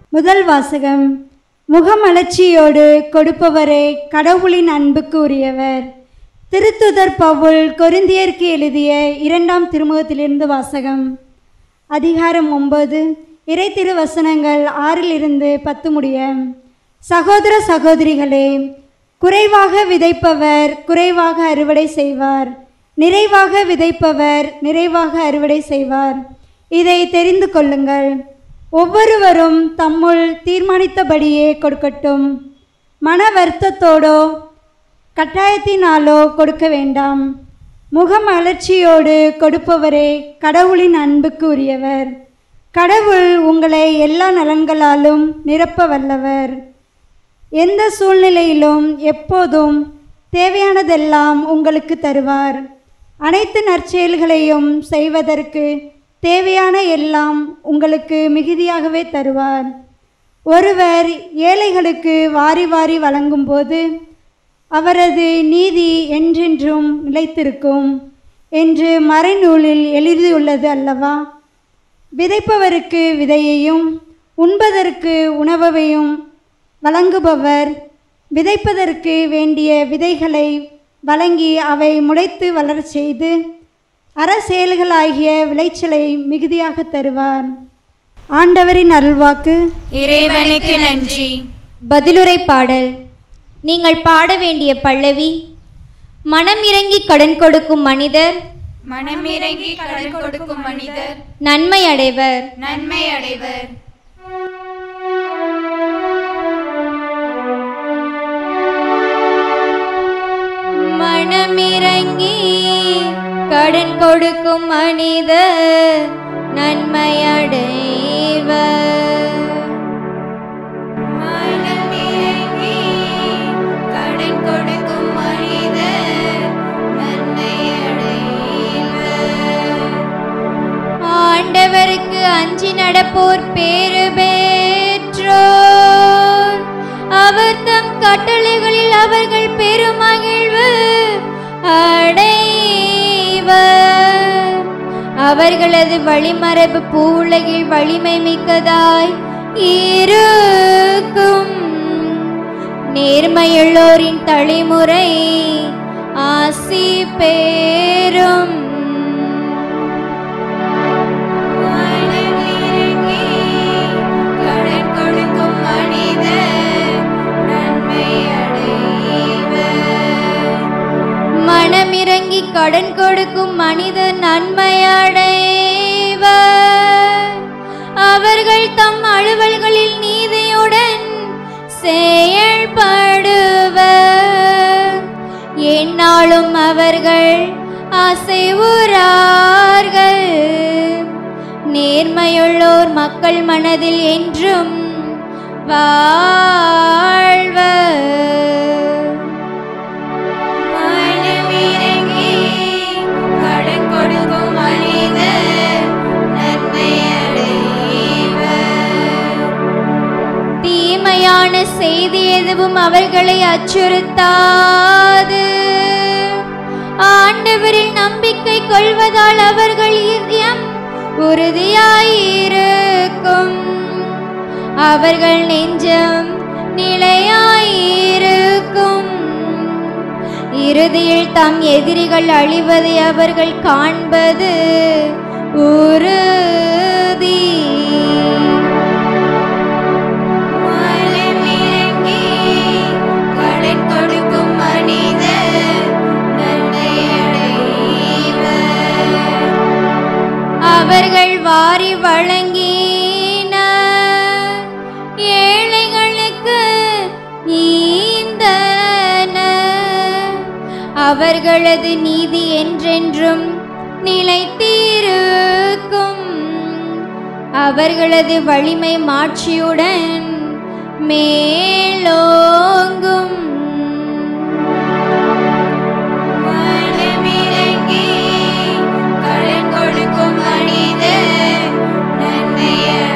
முதல் வாசகம் முகமலர்ச்சியோடு கொடுப்பவரே கடவுளின் அன்புக்கு உரியவர் திருத்துதர் பவுல் கொரிந்தியருக்கு எழுதிய இரண்டாம் திருமுகத்திலிருந்து வாசகம் அதிகாரம் ஒன்பது இறை திருவசனங்கள் ஆறிலிருந்து பத்து முடிய சகோதர சகோதரிகளே குறைவாக விதைப்பவர் குறைவாக அறுவடை செய்வார் நிறைவாக விதைப்பவர் நிறைவாக அறுவடை செய்வார் இதை தெரிந்து கொள்ளுங்கள் ஒவ்வொருவரும் தம்முள் தீர்மானித்தபடியே கொடுக்கட்டும் மன வருத்தத்தோடோ கட்டாயத்தினாலோ கொடுக்க வேண்டாம் முகமலர்ச்சியோடு கொடுப்பவரே கடவுளின் அன்புக்கு உரியவர் கடவுள் உங்களை எல்லா நலன்களாலும் நிரப்ப வல்லவர் எந்த சூழ்நிலையிலும் எப்போதும் தேவையானதெல்லாம் உங்களுக்கு தருவார் அனைத்து நற்செயல்களையும் செய்வதற்கு தேவையான எல்லாம் உங்களுக்கு மிகுதியாகவே தருவார் ஒருவர் ஏழைகளுக்கு வாரி வாரி வழங்கும்போது அவரது நீதி என்றென்றும் நிலைத்திருக்கும் என்று மறைநூலில் எழுதியுள்ளது அல்லவா விதைப்பவருக்கு விதையையும் உண்பதற்கு உணவையும் வழங்குபவர் விதைப்பதற்கு வேண்டிய விதைகளை வழங்கி அவை முளைத்து வளரச் செய்து அறச்செயல்களாகிய விளைச்சலை மிகுதியாக தருவார் ஆண்டவரின் அருள்வாக்கு இறைவனுக்கு நன்றி பதிலுரை பாடல் நீங்கள் பாட வேண்டிய பல்லவி மனம் இறங்கி கடன் கொடுக்கும் மனிதர் மனமிறங்கி கடன் கொடுக்கும் மனிதர் நன்மை அடைவர் நன்மை அடைவர் மனமிறங்கி கடன் கொடுக்கும் மனிதர் நன்மை அடைவர் மனமிறங்கி கடன் கொடுக்கும் மனிதர் நன்மை அடைவர் ஆண்டவருக்கு அஞ்சி நடப்போர் பேறு பெற்றோர் அவர் தம் கட்டளைகளில் அவர்கள் பெருமகிழ்வு அடைவர் அவர்களது வழிமரபு பூவுலகில் வலிமை மிக்கதாய் இருக்கும் நேர்மையுள்ளோரின் தலைமுறை ஆசி பேரும் மனமிறங்கி கடன் கொடுக்கும் மனிதர் நன்மை அடைவர் மனமிறங்கி கடன் கொடுக்கும் மனிதர் நன்மையடைவர் அவர்கள் தம் அலுவல்களில் நீதியுடன் செயல்படுவர் எந்நாளும் அவர்கள் அசைவுறார்கள் நேர்மையுள்ளோர் மக்கள் மனதில் என்றும் வாழ்வர் மனமிறங்கி கடன் கொடுக்கும் மனிதர் நன்மை அடைவர் தீமையான செய்தி எதுவும் அவர்களை அச்சுறுத்தாது ஆண்டவரில் நம்பிக்கை கொள்வதால் அவர்கள் இதயம் உறுதியாயிருக்கும் அவர்கள் நெஞ்சம் நிலையாயிருக்கும் இறுதியில் தம் எதிரிகள் அழிவதை அவர்கள் காண்பது உறுதி மனமிறங்கி கடன் கொடுக்கும் மனிதர் நன்மை அடைவர் அவர்கள் வாரி வழங்கின ஏழைகளுக்கு ஈந்தன அவர்களது நீதி என்றென்றும் நிலைத்திருக்கும் அவர்களது வலிமை மாட்சியுடன் மேலோங்கும் மனமிறங்கி கடன் கொடுக்கும் மனிதர் நன்மை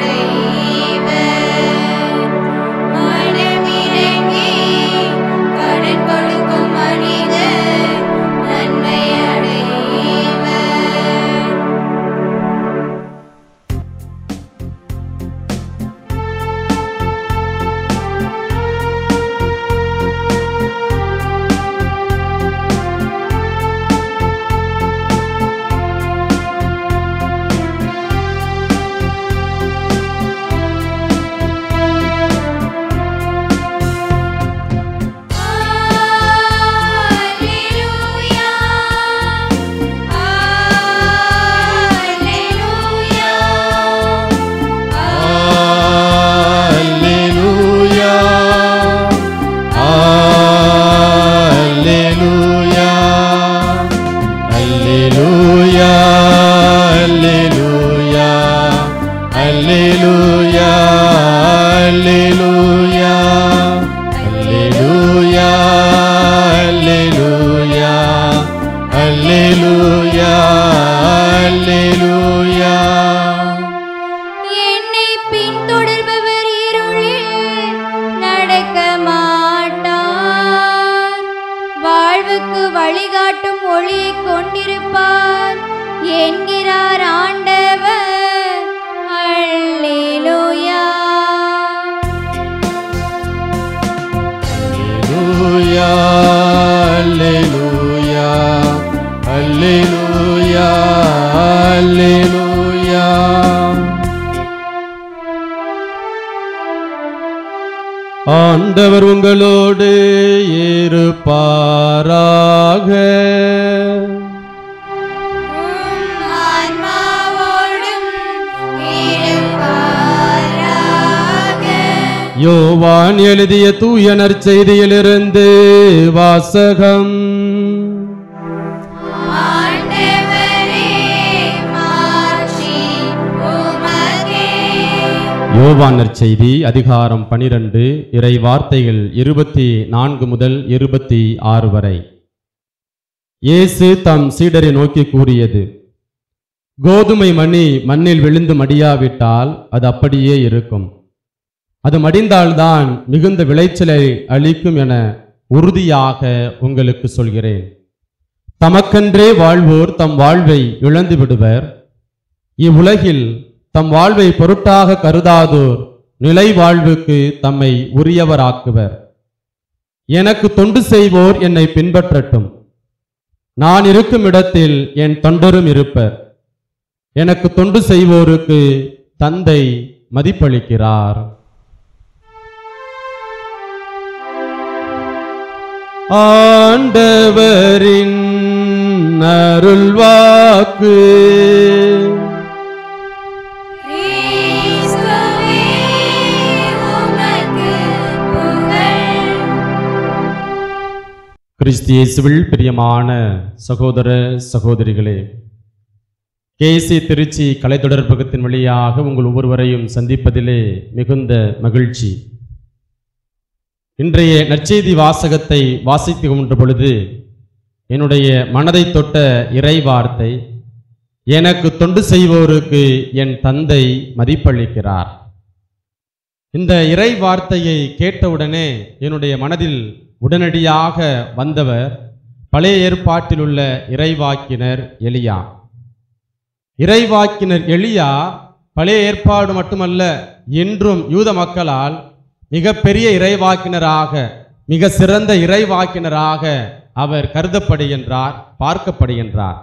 அடைவர் மனமிறங்கி கடன் கொடுக்கும் மனிதர் நன்மை அடைவர் ஆ அல்லேலூயா அல்லேலூயா அல்லேலூயா அல்லேலூயா அல்லேலூயா அல்லேலூயா என்னை பின்தொடர்பவர் இருளில் நடக்க மாட்டார் வாழ்வுக்கு வழிகாட்டும் ஒளியை கொண்டிருப்பார் என்கிறார் ஆண்டவர் அல்லேலூயா அல்லேலூயா அல்லேலூயா அல்லேலூயா அல்லேலூயா ஆண்டவர் உங்களோடு இருப்பாராக ஆன்மாவோடும் இருப்பாராக யோவான் எழுதிய தூய நற்செய்தியிலிருந்து வாசகம் ஆண்டவரே மாட்சி உமக்கே யோவான் நற்செய்தி அதிகாரம் பனிரெண்டு இறை வார்த்தைகள் இருபத்தி நான்கு முதல் இருபத்தி ஆறு வரை இயேசு தம் சீடரை நோக்கி கூறியது கோதுமை மணி மண்ணில் விழுந்து மடியாவிட்டால் அது அப்படியே இருக்கும் அது மடிந்தால்தான் மிகுந்த விளைச்சலை அளிக்கும் என உறுதியாக உங்களுக்கு சொல்கிறேன் தமக்கென்றே வாழ்வோர் தம் வாழ்வை இழந்து விடுவர் இவ்வுலகில் தம் வாழ்வை பொருட்டாக கருதாதோர் நிலை வாழ்வுக்கு தம்மை உரியவராக்குவர் எனக்கு தொண்டு செய்வோர் என்னை பின்பற்றட்டும் நான் இருக்கும் இடத்தில் என் தொண்டரும் இருப்பர் எனக்கு தொண்டு செய்வோருக்கு தந்தை மதிப்பளிக்கிறார் ஆண்டவரின் அருள்வாக்கு கிறிஸ்துவே உமக்கு புகழ் கிறிஸ்து இயேசுவில் பிரியமான சகோதர சகோதரிகளே கேசி திருச்சி கலைத்தொடர்பகத்தின் வழியாக உங்கள் ஒவ்வொருவரையும் சந்திப்பதிலே மிகுந்த மகிழ்ச்சி இன்றைய நற்செய்தி வாசகத்தை வாசித்து கொண்ட பொழுது என்னுடைய மனதை தொட்ட இறை வார்த்தை எனக்கு தொண்டு செய்வோருக்கு என் தந்தை மதிப்பளிக்கிறார் இந்த இறை வார்த்தையை கேட்டவுடனே என்னுடைய மனதில் உடனடியாக வந்தவர் பழைய ஏற்பாட்டில் உள்ள இறைவாக்கினர் எலியா இறைவாக்கினர் எலியா பழைய ஏற்பாடு மட்டுமல்ல என்றும் யூத மக்களால் மிகப்பெரிய இறைவாக்கினராக மிக சிறந்த இறைவாக்கினராக அவர் கருதப்படுகின்றார் பார்க்கப்படுகின்றார்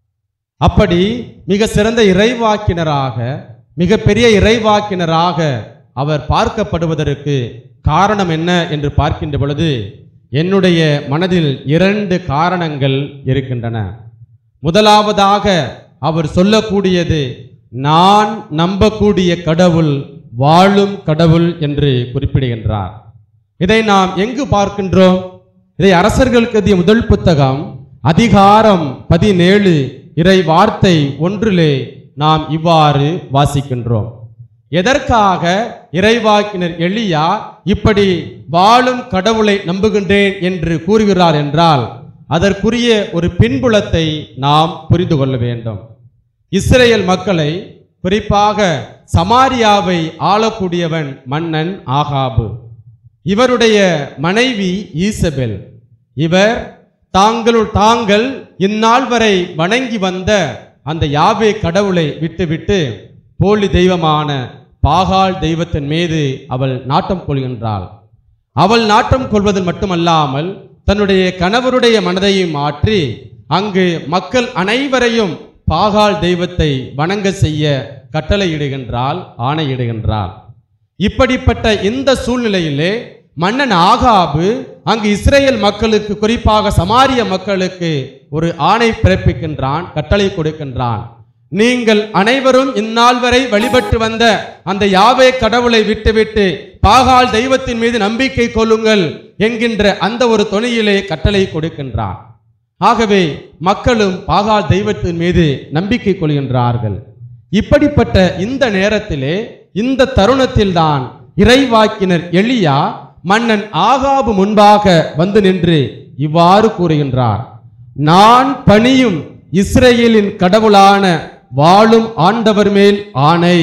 அப்படி மிக சிறந்த இறைவாக்கினராக மிகப்பெரிய இறைவாக்கினராக அவர் பார்க்கப்படுவதற்கு காரணம் என்ன என்று பார்க்கின்ற பொழுது என்னுடைய மனதில் இரண்டு காரணங்கள் இருக்கின்றன முதலாவதாக அவர் சொல்லக்கூடியது நான் நம்பக்கூடிய கடவுள் வாழும் கடவுள் என்று குறிப்பிடுகின்றார் இதை நாம் எங்கு பார்க்கின்றோம் இதை அரசர்களுக்கு எழுதிய முதல் புத்தகம் அதிகாரம் பதினேழு இறை வார்த்தை ஒன்றிலே நாம் இவ்வாறு வாசிக்கின்றோம் எதற்காக இறைவாக்கினர் எலியா இப்படி வாழும் கடவுளை நம்புகின்றேன் என்று கூறுகிறார் என்றால் அதற்குரிய ஒரு பின்புலத்தை நாம் புரிந்து கொள்ள வேண்டும் இஸ்ரேல் மக்களை குறிப்பாக சமாரியாவை ஆளக்கூடியவன் மன்னன் ஆகாபு இவருடைய மனைவி ஈசபெல் இவர் தாங்களுள் தாங்கள் இந்நாள் வரை வணங்கி வந்த அந்த யாவே கடவுளை விட்டுவிட்டு போலி தெய்வமான பாகால் தெய்வத்தின் மீது அவள் நாட்டம் கொள்கின்றாள் அவள் நாட்டம் கொள்வது மட்டுமல்லாமல் தன்னுடைய கணவருடைய மனதையும் மாற்றி அங்கு மக்கள் அனைவரையும் பாகால் தெய்வத்தை வணங்க செய்ய கட்டளையிடுகின்றாள் ஆணையிடுகின்றாள் இப்படிப்பட்ட இந்த சூழ்நிலையிலே மன்னன் ஆகாபு அங்கு இஸ்ரேல் மக்களுக்கு குறிப்பாக சமாரிய மக்களுக்கு ஒரு ஆணை பிறப்பிக்கின்றான் கட்டளை கொடுக்கின்றான் நீங்கள் அனைவரும் இந்நாள் வரை வழிபட்டு வந்த அந்த யாவே கடவுளை விட்டுவிட்டு பாகால் தெய்வத்தின் மீது நம்பிக்கை கொள்ளுங்கள் என்கின்ற அந்த ஒரு தொனியிலே கட்டளை கொடுக்கின்றான் ஆகவே மக்களும் பாகால் தெய்வத்தின் மீது நம்பிக்கை கொள்கின்றார்கள் இப்படிப்பட்ட இந்த நேரத்திலே இந்த தருணத்தில்தான் இறைவாக்கினர் எலியா மன்னன் ஆகாபு முன்பாக வந்து நின்று இவ்வாறு கூறுகின்றார் நான் பணியும் இஸ்ரேலின் கடவுளான வாழும் ஆண்டவர் மேல் ஆணை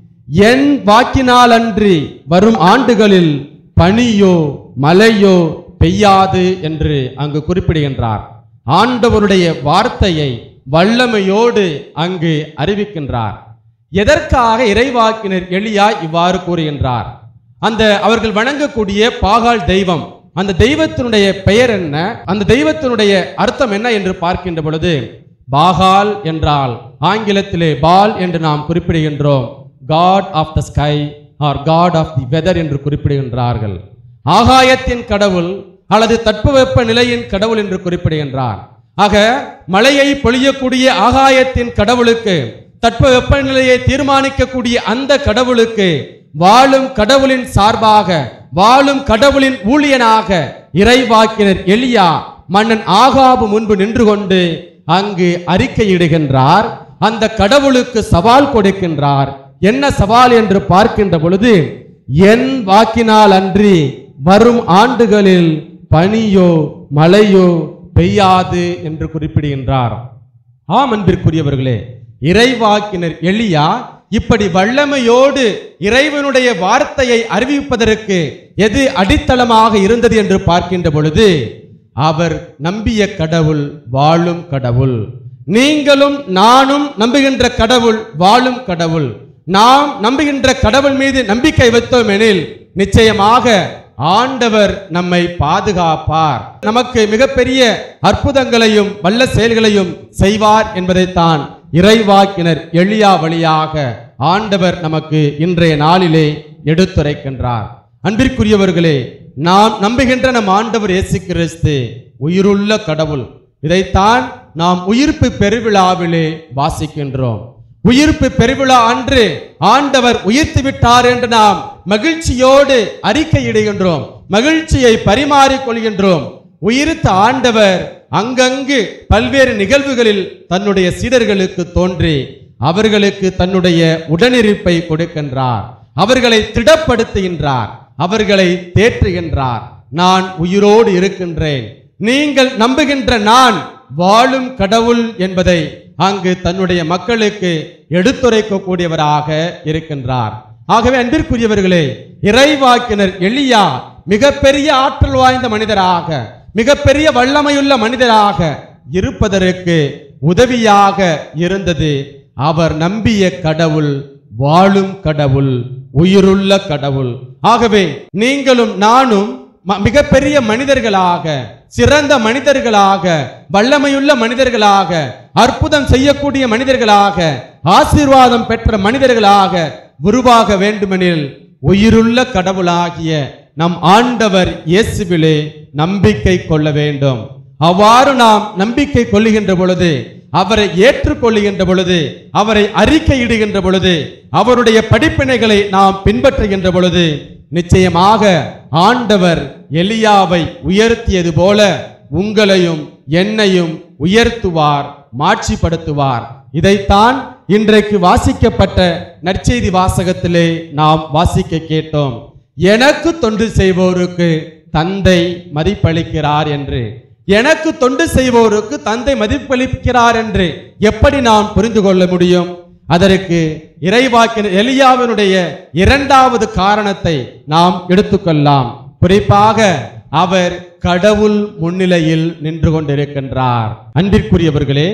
என் வாக்கினால் அன்றி வரும் ஆண்டுகளில் பனியோ மழையோ பெய்யாது என்று அங்கு குறிப்பிடுகின்றார் ஆண்டவருடைய வார்த்தையை வல்லமையோடு அங்கு அறிவிக்கின்றார் எதற்காக இறைவாக்கினர் எளியா இவ்வாறு கூறுகின்றார் அந்த அவர்கள் வணங்கக்கூடிய பாகால் தெய்வம் அந்த தெய்வத்தினுடைய பெயர் என்ன அந்த தெய்வத்தினுடைய அர்த்தம் என்ன என்று பார்க்கின்ற பொழுது பாகால் என்றால் ஆங்கிலத்திலே பால் என்று நாம் குறிப்பிடுகின்றோம் god of the sky or god of the weather என்று குறிப்பிடுகின்றார்கள் ஆகாயத்தின் கடவுள் அல்லது தட்பவெப்ப நிலையின் கடவுள் என்று குறிப்பிடுகின்றார் ஆக மழையை பொழியக்கூடிய ஆகாயத்தின் கடவுளுக்கு தட்பவெப்ப நிலையை தீர்மானிக்கக்கூடிய அந்த கடவுளுக்கு வாழும் கடவுளின் சார்பாக வாழும் கடவுளின் ஊழியனாக இறைவாக்கினர் எலியா மன்னன் ஆகாபு முன்பு நின்று கொண்டு அங்கு அறிக்கையிடுகின்றார் அந்த கடவுளுக்கு சவால் கொடுக்கின்றார் என்ன சவால் என்று பார்க்கின்ற பொழுது என் வாக்கினால் அன்றி வரும் ஆண்டுகளில் பனியோ மழையோ பெய்யாது என்று குறிப்பிடுகின்றார் ஆம் அன்பிற்குரியவர்களே இறைவாக்கினர் எலியா இப்படி வல்லமையோடு இறைவனுடைய வார்த்தையை அறிவிப்பதற்கு எது அடித்தளமாக இருந்தது என்று பார்க்கின்ற பொழுது அவர் நம்பிய கடவுள் வாழும் கடவுள் நீங்களும் நானும் நம்புகின்ற கடவுள் வாழும் கடவுள் நாம் நம்புகின்ற கடவுள் மீது நம்பிக்கை வைத்தோம் எனில் நிச்சயமாக ஆண்டவர் நம்மை பாதுகாப்பார் நமக்கு மிகப்பெரிய அற்புதங்களையும் வல்ல செயல்களையும் செய்வார் என்பதைத்தான் இறைவாக்கினர் எளியா வழியாக ஆண்டவர் நமக்கு இன்றைய நாளிலே எடுத்துரைக்கின்றார் அன்பிற்குரியவர்களே நாம் நம்புகின்ற நம் ஆண்டவர் இயேசு கிறிஸ்து உயிருள்ள கடவுள் இதைத்தான் நாம் உயிர்ப்பு பெருவிழாவிலே வாசிக்கின்றோம் உயிர்ப்பு பெருவிழா அன்று ஆண்டவர் உயிர்த்து விட்டார் என்று நாம் மகிழ்ச்சியோடு அறிக்கையிடுகின்றோம் மகிழ்ச்சியை பரிமாறிக் கொள்கின்றோம் உயிர்த்த ஆண்டவர் அங்கங்கு பல்வேறு நிகழ்வுகளில் தன்னுடைய சீடர்களுக்கு தோன்றி அவர்களுக்கு தன்னுடைய உடனிருப்பை கொடுக்கின்றார் அவர்களை திடப்படுத்துகின்றார் அவர்களை தேற்றுகின்றார் நான் உயிரோடு இருக்கின்றேன் நீங்கள் நம்புகின்ற நான் வாழும் கடவுள் என்பதை அங்கு தன்னுடைய மக்களுக்கு எடுத்துரைக்கக்கூடியவராக இருக்கின்றார் ஆகவே அன்பிற்குரியவர்களே இறைவாக்கினர் எளியா மிகப்பெரிய ஆற்றல் வாய்ந்த மனிதராக மிகப்பெரிய வல்லமையுள்ள மனிதராக இருப்பதற்கு உதவியாக இருந்தது அவர் நம்பிய கடவுள் வாழும் கடவுள் உயிருள்ள கடவுள் ஆகவே நீங்களும் நானும் ம- மிகப்பெரிய மனிதர்களாக சிறந்த மனிதர்களாக வல்லமையுள்ள மனிதர்களாக அற்புதம் செய்யக்கூடிய மனிதர்களாக ஆசீர்வாதம் பெற்ற மனிதர்களாக உருவாக வேண்டுமெனில் உயிருள்ள கடவுளாகிய நம் ஆண்டவர் இயேசுவிலே நம்பிக்கை கொள்ள வேண்டும் அவ்வாறு நாம் நம்பிக்கை கொள்ளுகின்ற பொழுது அவரை ஏற்றுக்கொள்ளுகின்ற பொழுது அவரை அறிக்கையிடுகின்ற பொழுது அவருடைய படிப்பினைகளை நாம் பின்பற்றுகின்ற பொழுது நிச்சயமாக ஆண்டவர் எலியாவை உயர்த்தியது போல உங்களையும் என்னையும் உயர்த்துவார் மாட்சிப்படுத்துவார் இதைத்தான் இன்றைக்கு வாசிக்கப்பட்ட நற்செய்தி வாசகத்திலே நாம் வாசிக்க கேட்டோம் எனக்கு தொண்டு செய்வோருக்கு தந்தை மதிப்பளிக்கிறார் என்று எனக்கு தொண்டு செய்வோருக்கு தந்தை மதிப்பளிக்கிறார் என்று எப்படி நாம் புரிந்து கொள்ள முடியும் அதற்கு இறைவாக்கின எலியாவினுடைய இரண்டாவது காரணத்தை நாம் எடுத்துக்கொள்ளலாம் குறிப்பாக அவர் கடவுள் முன்னிலையில் நின்று கொண்டிருக்கின்றார் அன்பிற்குரியவர்களே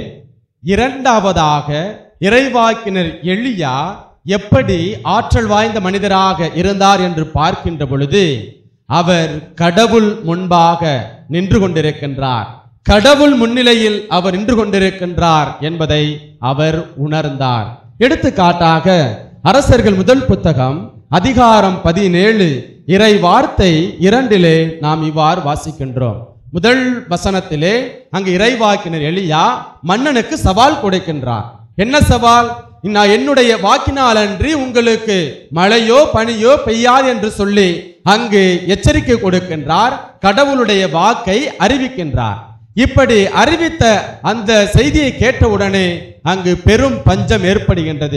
இரண்டாவதாக இறைவாக்கினர் எளியா எப்படி ஆற்றல் வாய்ந்த மனிதராக இருந்தார் என்று பார்க்கின்ற பொழுது அவர் கடவுள் முன்பாக நின்று கொண்டிருக்கின்றார் கடவுள் முன்னிலையில் அவர் நின்று கொண்டிருக்கின்றார் என்பதை அவர் உணர்ந்தார் எடுத்துக்காட்டாக அரசர்கள் முதல் புத்தகம் அதிகாரம் பதினேழு இறை வார்த்தை இரண்டிலே நாம் இவ்வாறு வாசிக்கின்றோம் முதல் வசனத்திலே அங்கு இறைவாக்கினர் எலியா மன்னனுக்கு சவால் கொடுக்கின்றார் என்ன சவால் நான் என்னுடைய வாக்கினால் அன்றி உங்களுக்கு மழையோ பனியோ பெய்யாது என்று சொல்லி அங்கு எச்சரிக்கை கொடுக்கின்றார் கடவுளுடைய வாக்கை அறிவிக்கின்றார் இப்படி அறிவித்த அந்த செய்தியை கேட்டவுடனே அங்கு பெரும் பஞ்சம் ஏற்படுகின்றது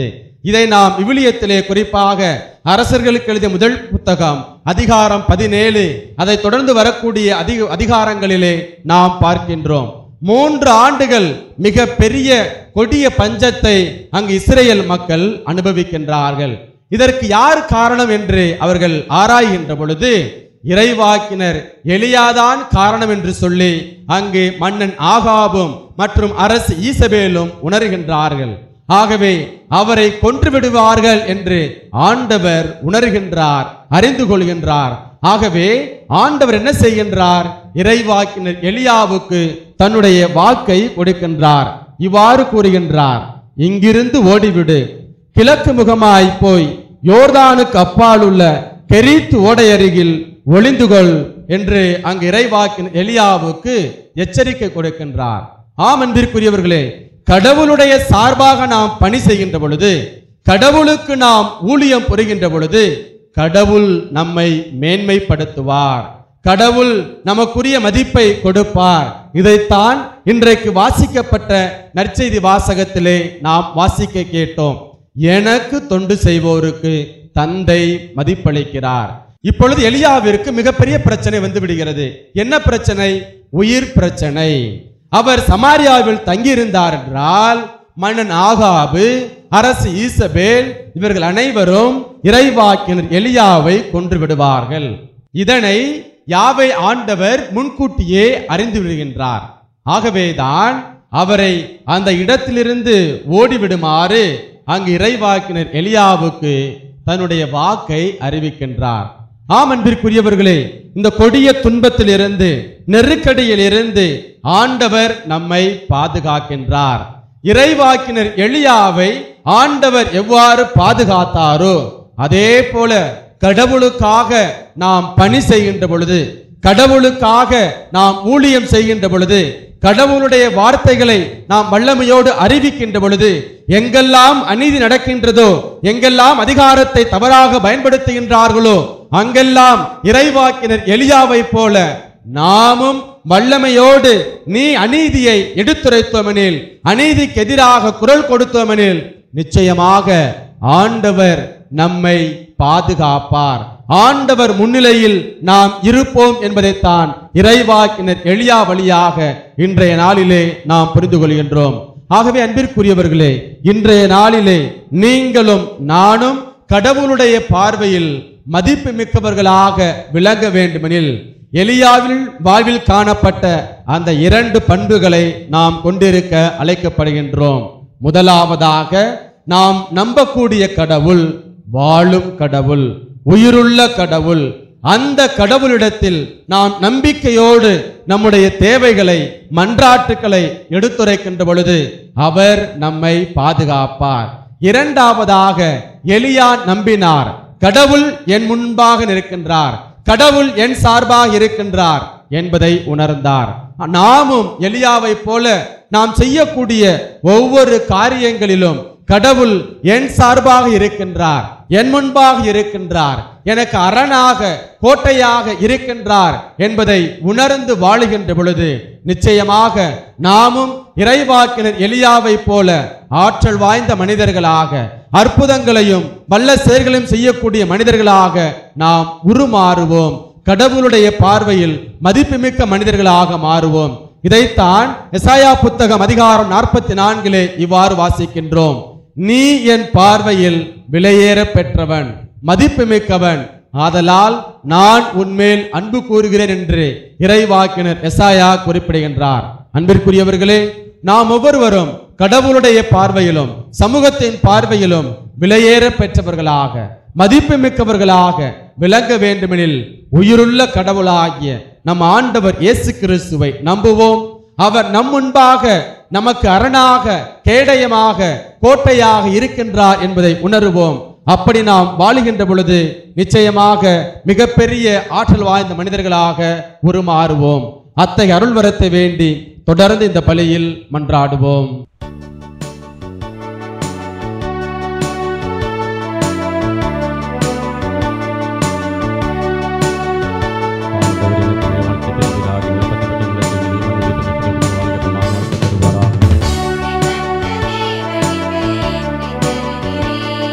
இதை நாம் விவிலியத்திலே குறிப்பாக அரசர்களுக்கு எழுதிய முதல் புத்தகம் அதிகாரம் பதினேழு அதை தொடர்ந்து வரக்கூடிய அதிக அதிகாரங்களிலே நாம் பார்க்கின்றோம் மூன்று ஆண்டுகள் மிக பெரிய கொடிய பஞ்சத்தை அங்கு இஸ்ரேல் மக்கள் அனுபவிக்கின்றார்கள் இதற்கு யார் காரணம் என்று அவர்கள் ஆராய்கின்ற பொழுது இறைவாக்கினர் எலியாதான் காரணம் என்று சொல்லி அங்கு மன்னன் ஆகாபும் மற்றும் அரசு ஈசபேலும் உணர்கின்றார்கள் ஆகவே அவரை கொன்று விடுவார்கள் என்று ஆண்டவர் உணர்கின்றார் அறிந்து கொள்கின்றார் ஆகவே ஆண்டவர் என்ன செய்கின்றார் இறைவாக்கினர் எலியாவுக்கு தன்னுடைய வாக்கை கொடுக்கின்றார் இவ்வாறு கூறுகின்றார் இங்கிருந்து ஓடிவிடு கிழக்கு முகமாய் போய் யோர்தானுக்கு அப்பால் உள்ள கெரீத்து ஓடை அருகில் ஒளிந்துகொள் என்று அங்கு இறைவாக்கின் எலியாவுக்கு எச்சரிக்கை கொடுக்கின்றார் ஆம் அன்பிற்குரியவர்களே கடவுளுடைய சார்பாக நாம் பணி செய்கின்ற பொழுது கடவுளுக்கு நாம் ஊழியம் புரிகின்ற பொழுது கடவுள் நம்மை மேன்மைப்படுத்துவார் கடவுள் நமக்குரிய மதிப்பை கொடுப்பார் இதைத்தான் இன்றைக்கு வாசிக்கப்பட்ட நற்செய்தி வாசகத்திலே நாம் வாசிக்க கேட்டோம் எனக்கு தொண்டு செய்வோருக்கு தந்தை மதிப்பளிக்கிறார் இப்பொழுது எலியாவிற்கு மிகப்பெரிய பிரச்சனை வந்து விடுகிறது என்ன பிரச்சனை உயிர் பிரச்சனை அவர் சமாரியாவில் தங்கியிருந்தார் என்றால் மன்னன் ஆகாபு அரசு ஈசபேல் இவர்கள் அனைவரும் இறைவாக்கினர் எலியாவை கொன்று விடுவார்கள் இதனை யாவை ஆண்டவர் முன்கூட்டியே அறிந்து விடுகின்றார் ஆகவேதான் அவரை அந்த இடத்திலிருந்து ஓடிவிடுமாறு அங்கு இறைவாக்கினர் எலியாவுக்கு தன்னுடைய வாக்கை அறிவிக்கின்றார் ஆம் அன்பிற்குரியவர்களே இந்த கொடிய துன்பத்திலிருந்து நெருக்கடியிலிருந்து ஆண்டவர் நம்மை பாதுகாக்கின்றார் இறைவாக்கினர் எலியாவை ஆண்டவர் எவ்வாறு பாதுகாத்தாரோ அதே போல கடவுளுக்காக நாம் பணி செய்கின்ற பொழுது கடவுளுக்காக நாம் ஊழியம் செய்கின்ற பொழுது கடவுளுடைய வார்த்தைகளை நாம் வல்லமையோடு அறிவிக்கின்ற பொழுது எங்கெல்லாம் அநீதி நடக்கின்றதோ எங்கெல்லாம் அதிகாரத்தை தவறாக பயன்படுத்துகின்றார்களோ அங்கெல்லாம் இறைவாக்கினர் எலியாவை போல நாமும் வல்லமையோடு நீ அநீதியை எடுத்துரைத்தோமெனில் அநீதிக்கு எதிராக குரல் கொடுத்தோமெனில் நிச்சயமாக ஆண்டவர் நம்மை பாதுகாப்பார் ஆண்டவர் முன்னிலையில் நாம் இருப்போம் என்பதைத்தான் இறைவாக்கினர் எளியா வழியாக இன்றைய நாளிலே நாம் புரிந்து கொள்கின்றோம் ஆகவே அன்பிற்குரியவர்களே இன்றைய நாளிலே நீங்களும் நானும் கடவுளுடைய பார்வையில் மதிப்பு மிக்கவர்களாக விளங்க வேண்டுமெனில் எலியாவில் வாழ்வில் காணப்பட்ட அந்த இரண்டு பண்புகளை நாம் கொண்டிருக்க அழைக்கப்படுகின்றோம் முதலாவதாக நாம் நம்பக்கூடிய கடவுள் வாழும் கடவுள் உயிருள்ள கடவுள் அந்த கடவுளிடத்தில் நாம் நம்பிக்கையோடு நம்முடைய தேவைகளை மன்றாட்டுக்களை எடுத்துரைக்கின்ற பொழுது அவர் நம்மை பாதுகாப்பார் இரண்டாவதாக எலியா நம்பினார் கடவுள் என் முன்பாக நிற்கின்றார் கடவுள் என் சார்பாக இருக்கின்றார் என்பதை உணர்ந்தார் நாமும் எலியாவை போல நாம் செய்யக்கூடிய ஒவ்வொரு காரியங்களிலும் கடவுள் என் சார்பாக இருக்கின்றார் என் முன்பாக இருக்கின்றார் எனக்கு அரணாக கோட்டையாக இருக்கின்றார் என்பதை உணர்ந்து வாழுகின்ற பொழுது நிச்சயமாக நாமும் இறைவாக்கினர் எலியாவை போல ஆற்றல் வாய்ந்த மனிதர்களாக அற்புதங்களையும் வல்ல செயல்களையும் செய்யக்கூடிய மனிதர்களாக நாம் உருமாறுவோம் கடவுளுடைய பார்வையில் மதிப்புமிக்க மனிதர்களாக மாறுவோம் இதைத்தான் எசாயா புத்தகம் அதிகாரம் நாற்பத்தி நான்கிலே இவ்வாறு வாசிக்கின்றோம் நீ என் பார்வையில் விலையேற பெற்றவன் மதிப்புமிக்கவன் ஆதலால் நான் உன்மேல் அன்பு கூறுகிறேன் என்று இறைவாக்கினர் எசாயா குறிப்பிடுகின்றார் அன்பிற்குரியவர்களே நாம் ஒவ்வொருவரும் கடவுளுடைய பார்வையிலும் சமூகத்தின் பார்வையிலும் விலையேற பெற்றவர்களாக மதிப்புமிக்கவர்களாக விளங்க வேண்டுமெனில் உயிருள்ள கடவுளாகிய நம் ஆண்டவர் இயேசு கிறிஸ்துவை நம்புவோம் அவர் நம் முன்பாக நமக்கு அரணாக கேடயமாக கோட்டையாக இருக்கின்றார் என்பதை உணருவோம் அப்படி நாம் வாழுகின்ற பொழுது நிச்சயமாக மிகப்பெரிய ஆற்றல் வாய்ந்த மனிதர்களாக உருமாறுவோம் அத்தகைய அருள் வரத்தை வேண்டி தொடர்ந்து இந்த பலியில் மன்றாடுவோம் தந்த தேவனுக்கு என்னை தருகிறேன்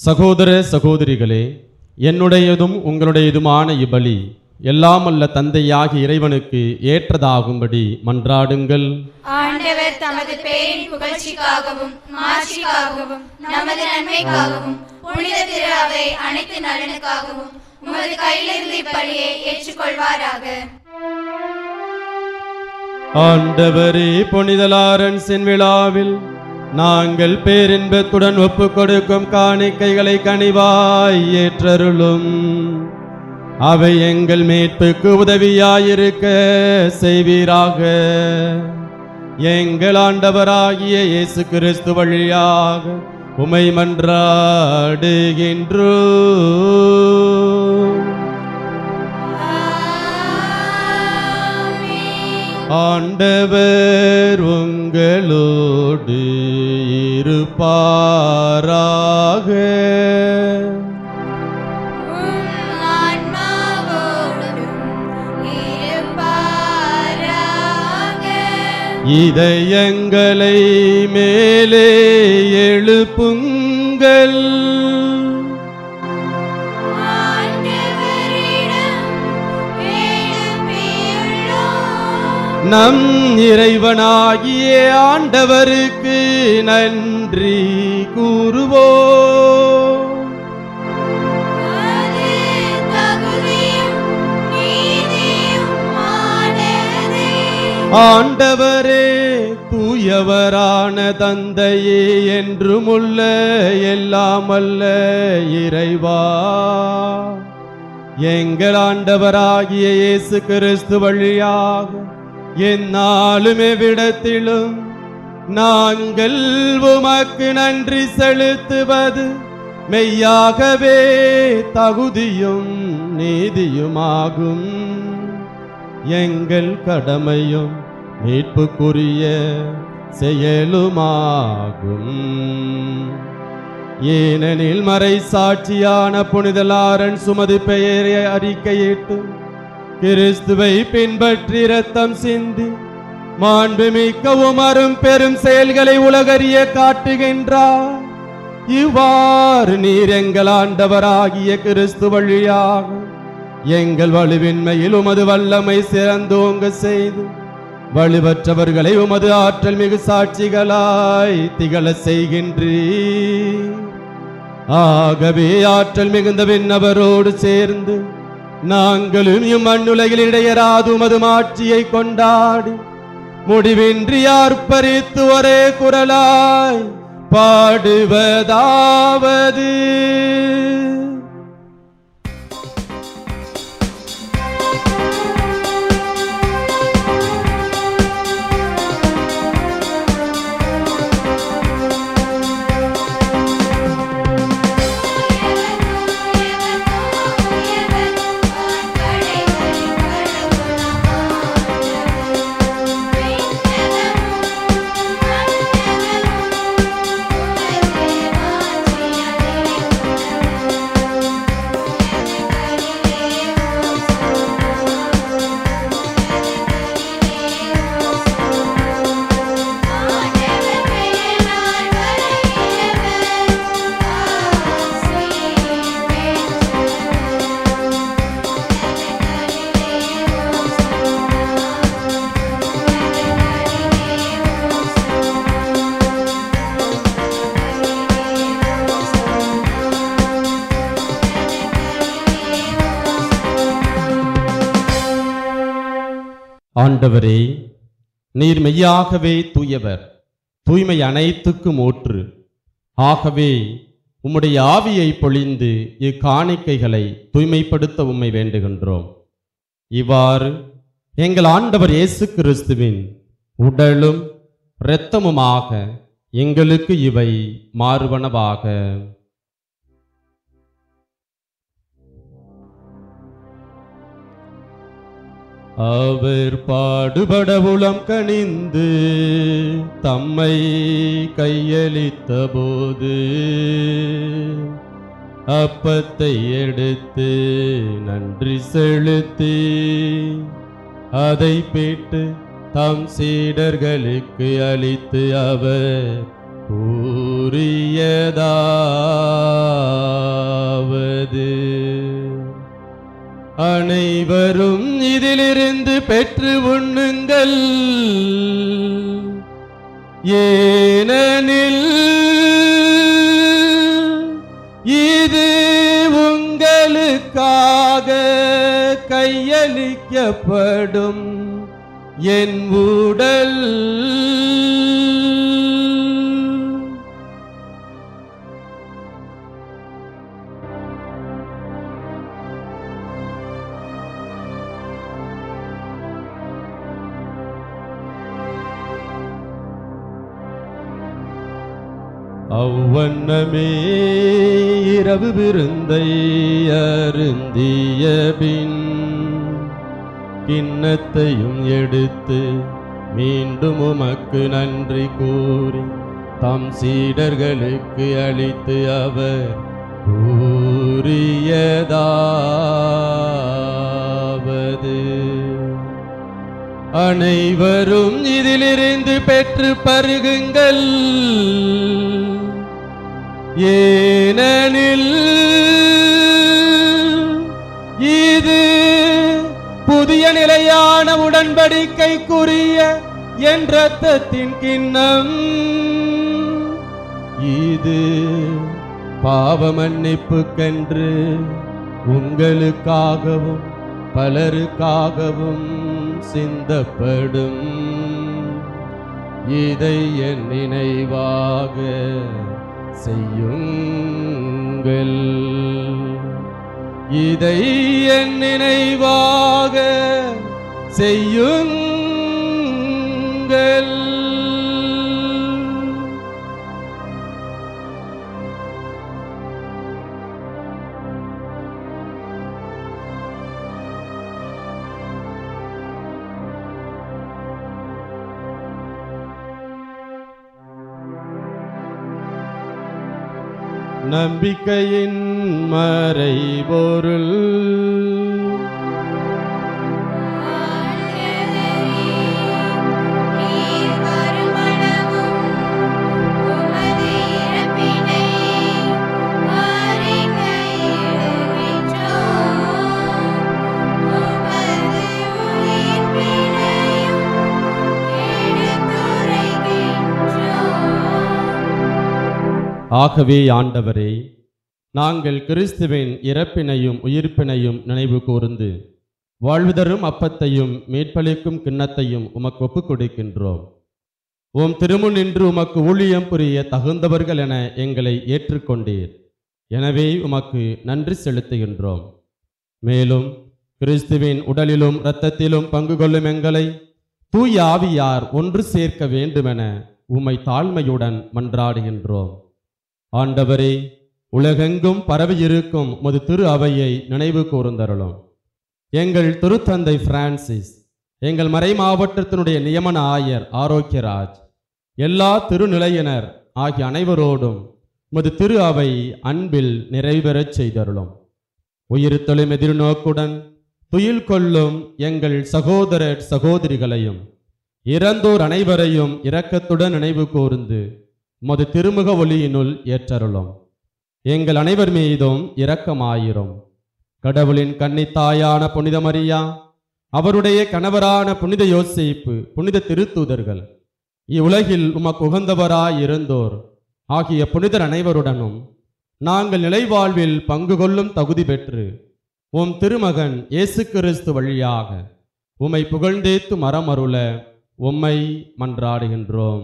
சகோதர சகோதரிகளே என்னுடையதும் உங்களுடையதுமான இபலி எல்லாம் அல்ல தந்தையாகி இறைவனுக்கு ஏற்றதாகும்படி மன்றாடுங்கள் ஆண்டவர் தமது பேரின் புகழ்ச்சிக்காகவும் மாட்சிக்காகவும் நமது நன்மைக்காகவும் புனித திரு அவை அனைத்து நலனுக்காகவும் உமது கையிலிருந்து இப்பலியை ஏற்றுக்கொள்வாராக ஆண்டவரே புனித லாரன்ஸின் விழாவில் நாங்கள் பேரின்பத்துடன் ஒப்பு கொடுக்கும் காணிக்கைகளை கனிவாய் ஏற்றருளும் அவை எங்கள் மீட்புக்கு உதவியாயிருக்க செய்வீராக எங்கள் ஆண்டவராகிய இயேசு கிறிஸ்து வழியாக உமை மன்றாடுகின்றோ ஆண்டவர் உங்களோடு இருப்பாராக உம் ஆன்மாவோடும் இருப்பாராக இதயங்களை மேலே எழுப்புங்கள் ஆண்டவரிடம் எழுப்பியுள்ளோம் நம் இறைவனாகிய ஆண்டவருக்கு நன்றி கூறுவோம் அது தகுதியும் நீதியுமானதே. ஆண்டவரே தூயவரான தந்தையே என்றுமுள்ள எல்லாமல்ல இறைவா எங்கள் ஆண்டவராகிய இயேசு கிறிஸ்து வழியாக எந்நாளும் எவ்விடத்திலும் நாங்கள் உமக்கு நன்றி செலுத்துவது மெய்யாகவே தகுதியும் நீதியுமாகும் எங்கள் கடமையும் மீட்புக்குரிய செயலுமாகும் ஏனெனில் மறை சாட்சியான புனிதலாரன் சுமதி பெயரை அறிக்கையிட்டு கிறிஸ்துவை பின்பற்றி ரத்தம் சிந்தி மாண்புமிக்க உமரும் பெரும் செயல்களை உலகறிய காட்டுகின்றார் இவ்வாறு நீர் எங்கள் ஆண்டவராகிய கிறிஸ்து வழியாக எங்கள் வலுவின்மையில் உமது வல்லமை சிறந்தோங்க செய்து வலுவற்றவர்களை உமது ஆற்றல் மிகு சாட்சிகளாய் திகழ செய்கின்றீர் ஆகவே ஆற்றல் மிகுந்த விண்ணவரோடு சேர்ந்து நாங்களும் இம்மண்ணுலகில் இடையராது உமது மாட்சியை கொண்டாடி முடிவின்றி ஆர்ப்பரித்து ஒரே குரலாய் பாடுவதாவது ஆண்டவரே நீர் மெய்யாகவே தூயவர் தூய்மை அனைத்துக்கும் ஊற்று ஆகவே உம்முடைய ஆவியை பொழிந்து இக்காணிக்கைகளை தூய்மைப்படுத்த உம்மை வேண்டுகின்றோம் இவ்வாறு எங்கள் ஆண்டவர் இயேசு கிறிஸ்துவின் உடலும் இரத்தமுமாக எங்களுக்கு இவை மாறுவனவாக அவர் பாடுபட உளம் கனிந்து தம்மை கையளித்த போது அப்பத்தை எடுத்து நன்றி செலுத்தி அதை பெற்று தம் சீடர்களுக்கு அளித்து அவர் கூறியதாவது அனைவரும் இதிலிருந்து பெற்று உண்ணுங்கள் ஏனெனில் இது உங்களுக்காக கையளிக்கப்படும் என் உடல் அவ்வண்ணமே இரவு விருந்தை அருந்திய பின் கிண்ணத்தையும் எடுத்து மீண்டும் உமக்கு நன்றி கூறி தம் சீடர்களுக்கு அளித்து அவர் கூறியதாவது அனைவரும் இதிலிருந்து பெற்று பருகுங்கள் ஏனெனில் இது புதிய நிலையான உடன்படிக்கைக்குரிய என் ரத்தத்தின் கிண்ணம் இது பாவ மன்னிப்புக்கென்று உங்களுக்காகவும் பலருக்காகவும் சிந்தப்படும் இதை என் நினைவாக செய்யுங்கள் இதை என் நினைவாக செய்யுங்கள் நம்பிக்கையின் மறைபொருள் நீர் வருமளவும் உமது இறப்பினை அறிக்கையிடுகின்றோம். உமது உயிர்ப்பினையும் எடுத்துரைக்கின்றோம். ஆகவே ஆண்டவரே நாங்கள் கிறிஸ்துவின் இறப்பினையும் உயிர்ப்பினையும் நினைவு கூர்ந்து வாழ்வு தரும் அப்பத்தையும் மீட்பளிக்கும் கிண்ணத்தையும் உமக்கு ஒப்புக் கொடுக்கின்றோம் உம் திருமுன் நின்று உமக்கு ஊழியம் புரிய தகுந்தவர்கள் என எங்களை ஏற்றுக்கொண்டீர் எனவே உமக்கு நன்றி செலுத்துகின்றோம் மேலும் கிறிஸ்துவின் உடலிலும் இரத்தத்திலும் பங்கு கொள்ளும் எங்களை தூய ஆவியார் ஒன்று சேர்க்க வேண்டுமென உம்மை தாழ்மையுடன் மன்றாடுகின்றோம் ஆண்டவரே உலகெங்கும் பரவியிருக்கும் உமது திரு அவையை நினைவு கூர்ந்தருளும் எங்கள் திருத்தந்தை பிரான்சிஸ் எங்கள் மறை மாவட்டத்தினுடைய நியமன ஆயர் ஆரோக்கியராஜ் எல்லா திருநிலையினர் ஆகிய அனைவரோடும் உமது திரு அவை அன்பில் நிறைவேறச் செய்தருளும் உயிர்த்தொழும் எதிர்நோக்குடன் துயில் கொள்ளும் எங்கள் சகோதரர் சகோதரிகளையும் இறந்தோர் அனைவரையும் இரக்கத்துடன் நினைவு கூர்ந்து உமது திருமுக ஒளியினுள் ஏற்றருளும் எங்கள் அனைவர் மீதும் இரக்கமாயிரும் கடவுளின் கன்னித்தாயான புனித மரியா அவருடைய கணவரான புனித யோசேப்பு புனித திருத்தூதர்கள் இவ்வுலகில் உமக்கு உகந்தவராய் இருந்தோர் ஆகிய புனிதர் அனைவருடனும் நாங்கள் நிலைவாழ்வில் பங்கு கொள்ளும் தகுதி பெற்று உம் திருமகன் இயேசு கிறிஸ்து வழியாக உம்மை புகழ்ந்தேத்து மரமருள உம்மை மன்றாடுகின்றோம்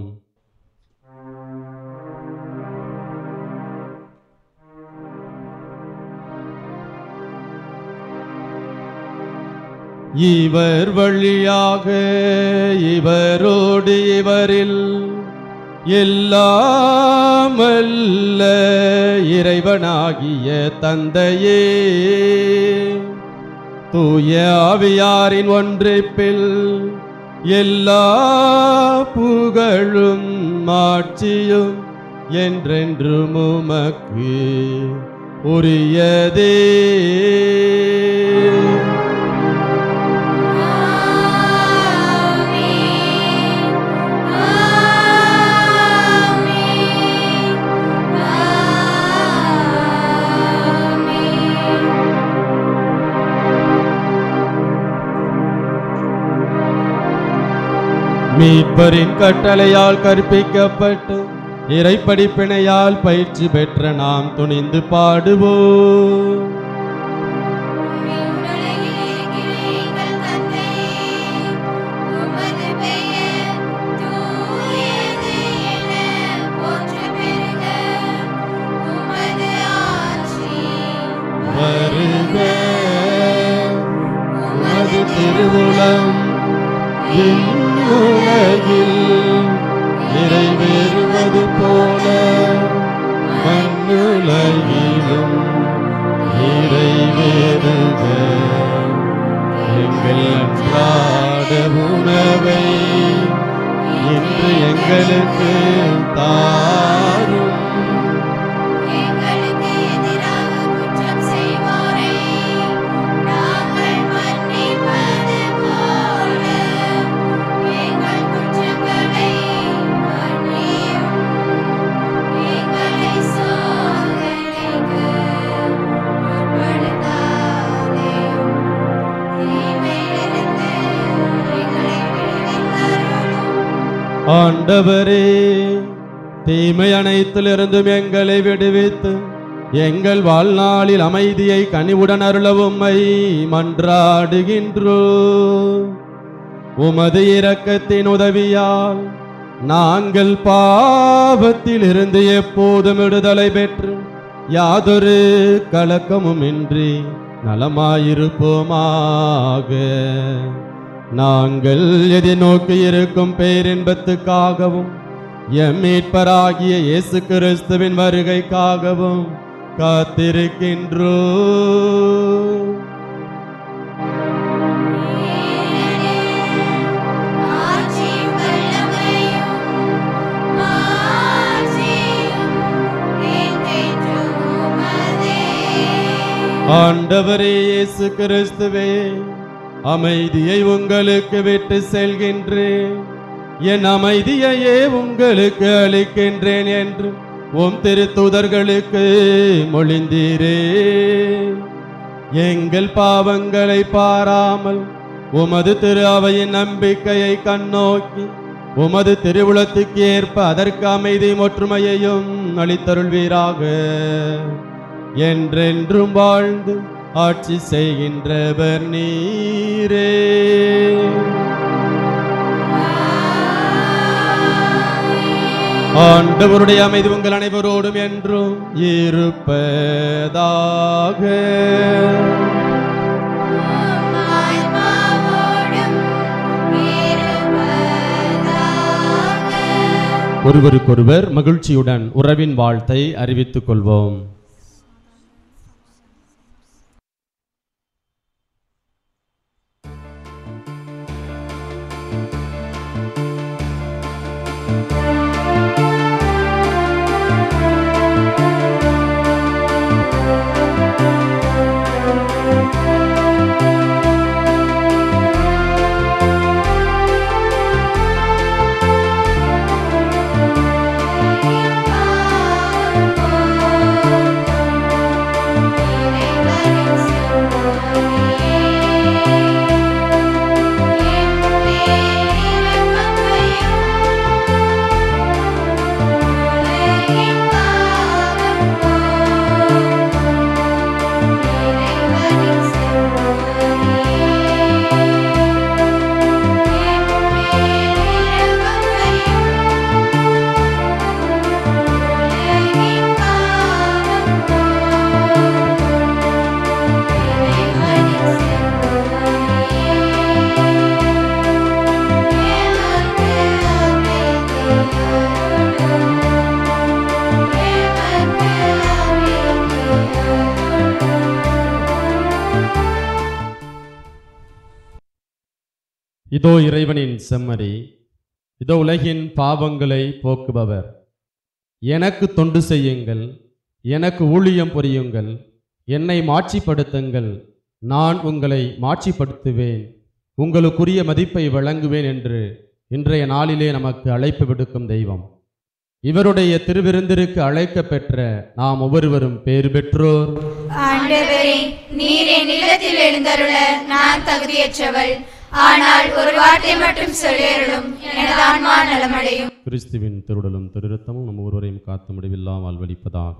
இவர் வழியாக இவரோடு இவரில் எல்லாம் அல்ல இறைவனாகிய தந்தையே தூய ஆவியாரின் ஒன்றிப்பில் எல்லா புகழும் மாட்சியும் என்றென்றும் உமக்கு உரியதே ஆமென். ஆமென். மீட்பரின் கட்டளையால் கற்பிக்கப்பட்டு இறைப்படிப்பினையால் பயிற்சி பெற்ற நாம் துணிந்து பாடுவோம் உலகில் இருக்கிற எங்கள் தந்தையே, உமது பெயர் தூயது என போற்றப் பெறுக. உமது ஆட்சி வருக உமது திருவுளம் விண்ணுலகில் நிறைவேறுவது போல மண்ணுலகிலும் நிறைவேறுக எங்கள் அன்றாட உணவை இன்று எங்களுக்கு தாரும் எங்களுக்கு எதிராக குற்றம் செய்வோரை நாங்கள் மன்னிப்பது போல எங்கள் குற்றங்களை மன்னியும் எங்களை சோதனைக்கு உட்படுத்தாதேயும் தீமையிலிருந்து எங்களை விடுவித்தருளும் ஆண்டவரே தீமை அனைத்திலிருந்தும் எங்களை விடுவித்து எங்கள் வாழ்நாளில் அமைதியை கனிவுடன் அருளவும்மை மன்றாடுகின்றோ உமது இரக்கத்தின் உதவியால் நாங்கள் பாவத்தில் இருந்து எப்போதும் விடுதலை பெற்று யாதொரு கலக்கமும் இன்றி நலமாயிருப்போமாக நாங்கள் எதிர்நோக்கி இருக்கும் பேரின்பத்துக்காகவும் எம் மீட்பராகிய இயேசு கிறிஸ்துவின் வருகைக்காகவும் காத்திருக்கின்றோ ஆட்சியும் வல்லமையும் மாட்சியும் என்றென்றும் உமதே. ஆண்டவரே இயேசு கிறிஸ்துவே அமைதியை உங்களுக்கு விட்டு செல்கின்றேன் என் அமைதியையே உங்களுக்கு அளிக்கின்றேன் என்று உம் திருத்துதர்களுக்கு மொழிந்தீரே எங்கள் பாவங்களை பாராமல் உமது திரு அவையின் நம்பிக்கையை கண்ணோக்கி உமது திருவுளத்துக்கு ஏற்ப அதற்கு அமைதி ஒற்றுமையையும் அளித்தருள்வீராக என்றென்றும் வாழ்ந்து ஆட்சி செய்கின்றவர் நீரே ஆண்டவருடைய அமைதி உங்கள் அனைவரோடும் என்றும் இருப்பதாக உம் ஆன்மாவோடும் இருப்பதாக. ஒருவருக்கொருவர் மகிழ்ச்சியுடன் உறவின் வாழ்த்தை அறிவித்துக் கொள்வோம் இதோ இறைவனின் செம்மறி இதோ உலகின் பாவங்களை போக்குபவர் எனக்கு தொண்டு செய்யுங்கள் எனக்கு ஊழியம் புரியுங்கள் என்னை மாட்சிப்படுத்துங்கள் நான் உங்களை மாட்சிப்படுத்துவேன் உங்களுக்குரிய மதிப்பை வழங்குவேன் என்று இன்றைய நாளிலே நமக்கு அழைப்பு விடுக்கும் தெய்வம் இவருடைய திருவிருந்திற்கு அழைக்கப் பெற்ற நாம் ஒவ்வொருவரும் பேறு பெற்றோர் ஆண்டவரே நீர் என் இல்லத்தில் எழுந்தருள நான் தகுதியற்றவள் ஆனால் ஒரு வார்த்தை மட்டும் சொல்லியருளும் எனது ஆன்மா நலமடையும் கிறிஸ்துவின் திருடலும் திருரத்தமும் நம்ம ஒருவரையும் காத்து முடிவில்லா வாழ்வழிப்பதாக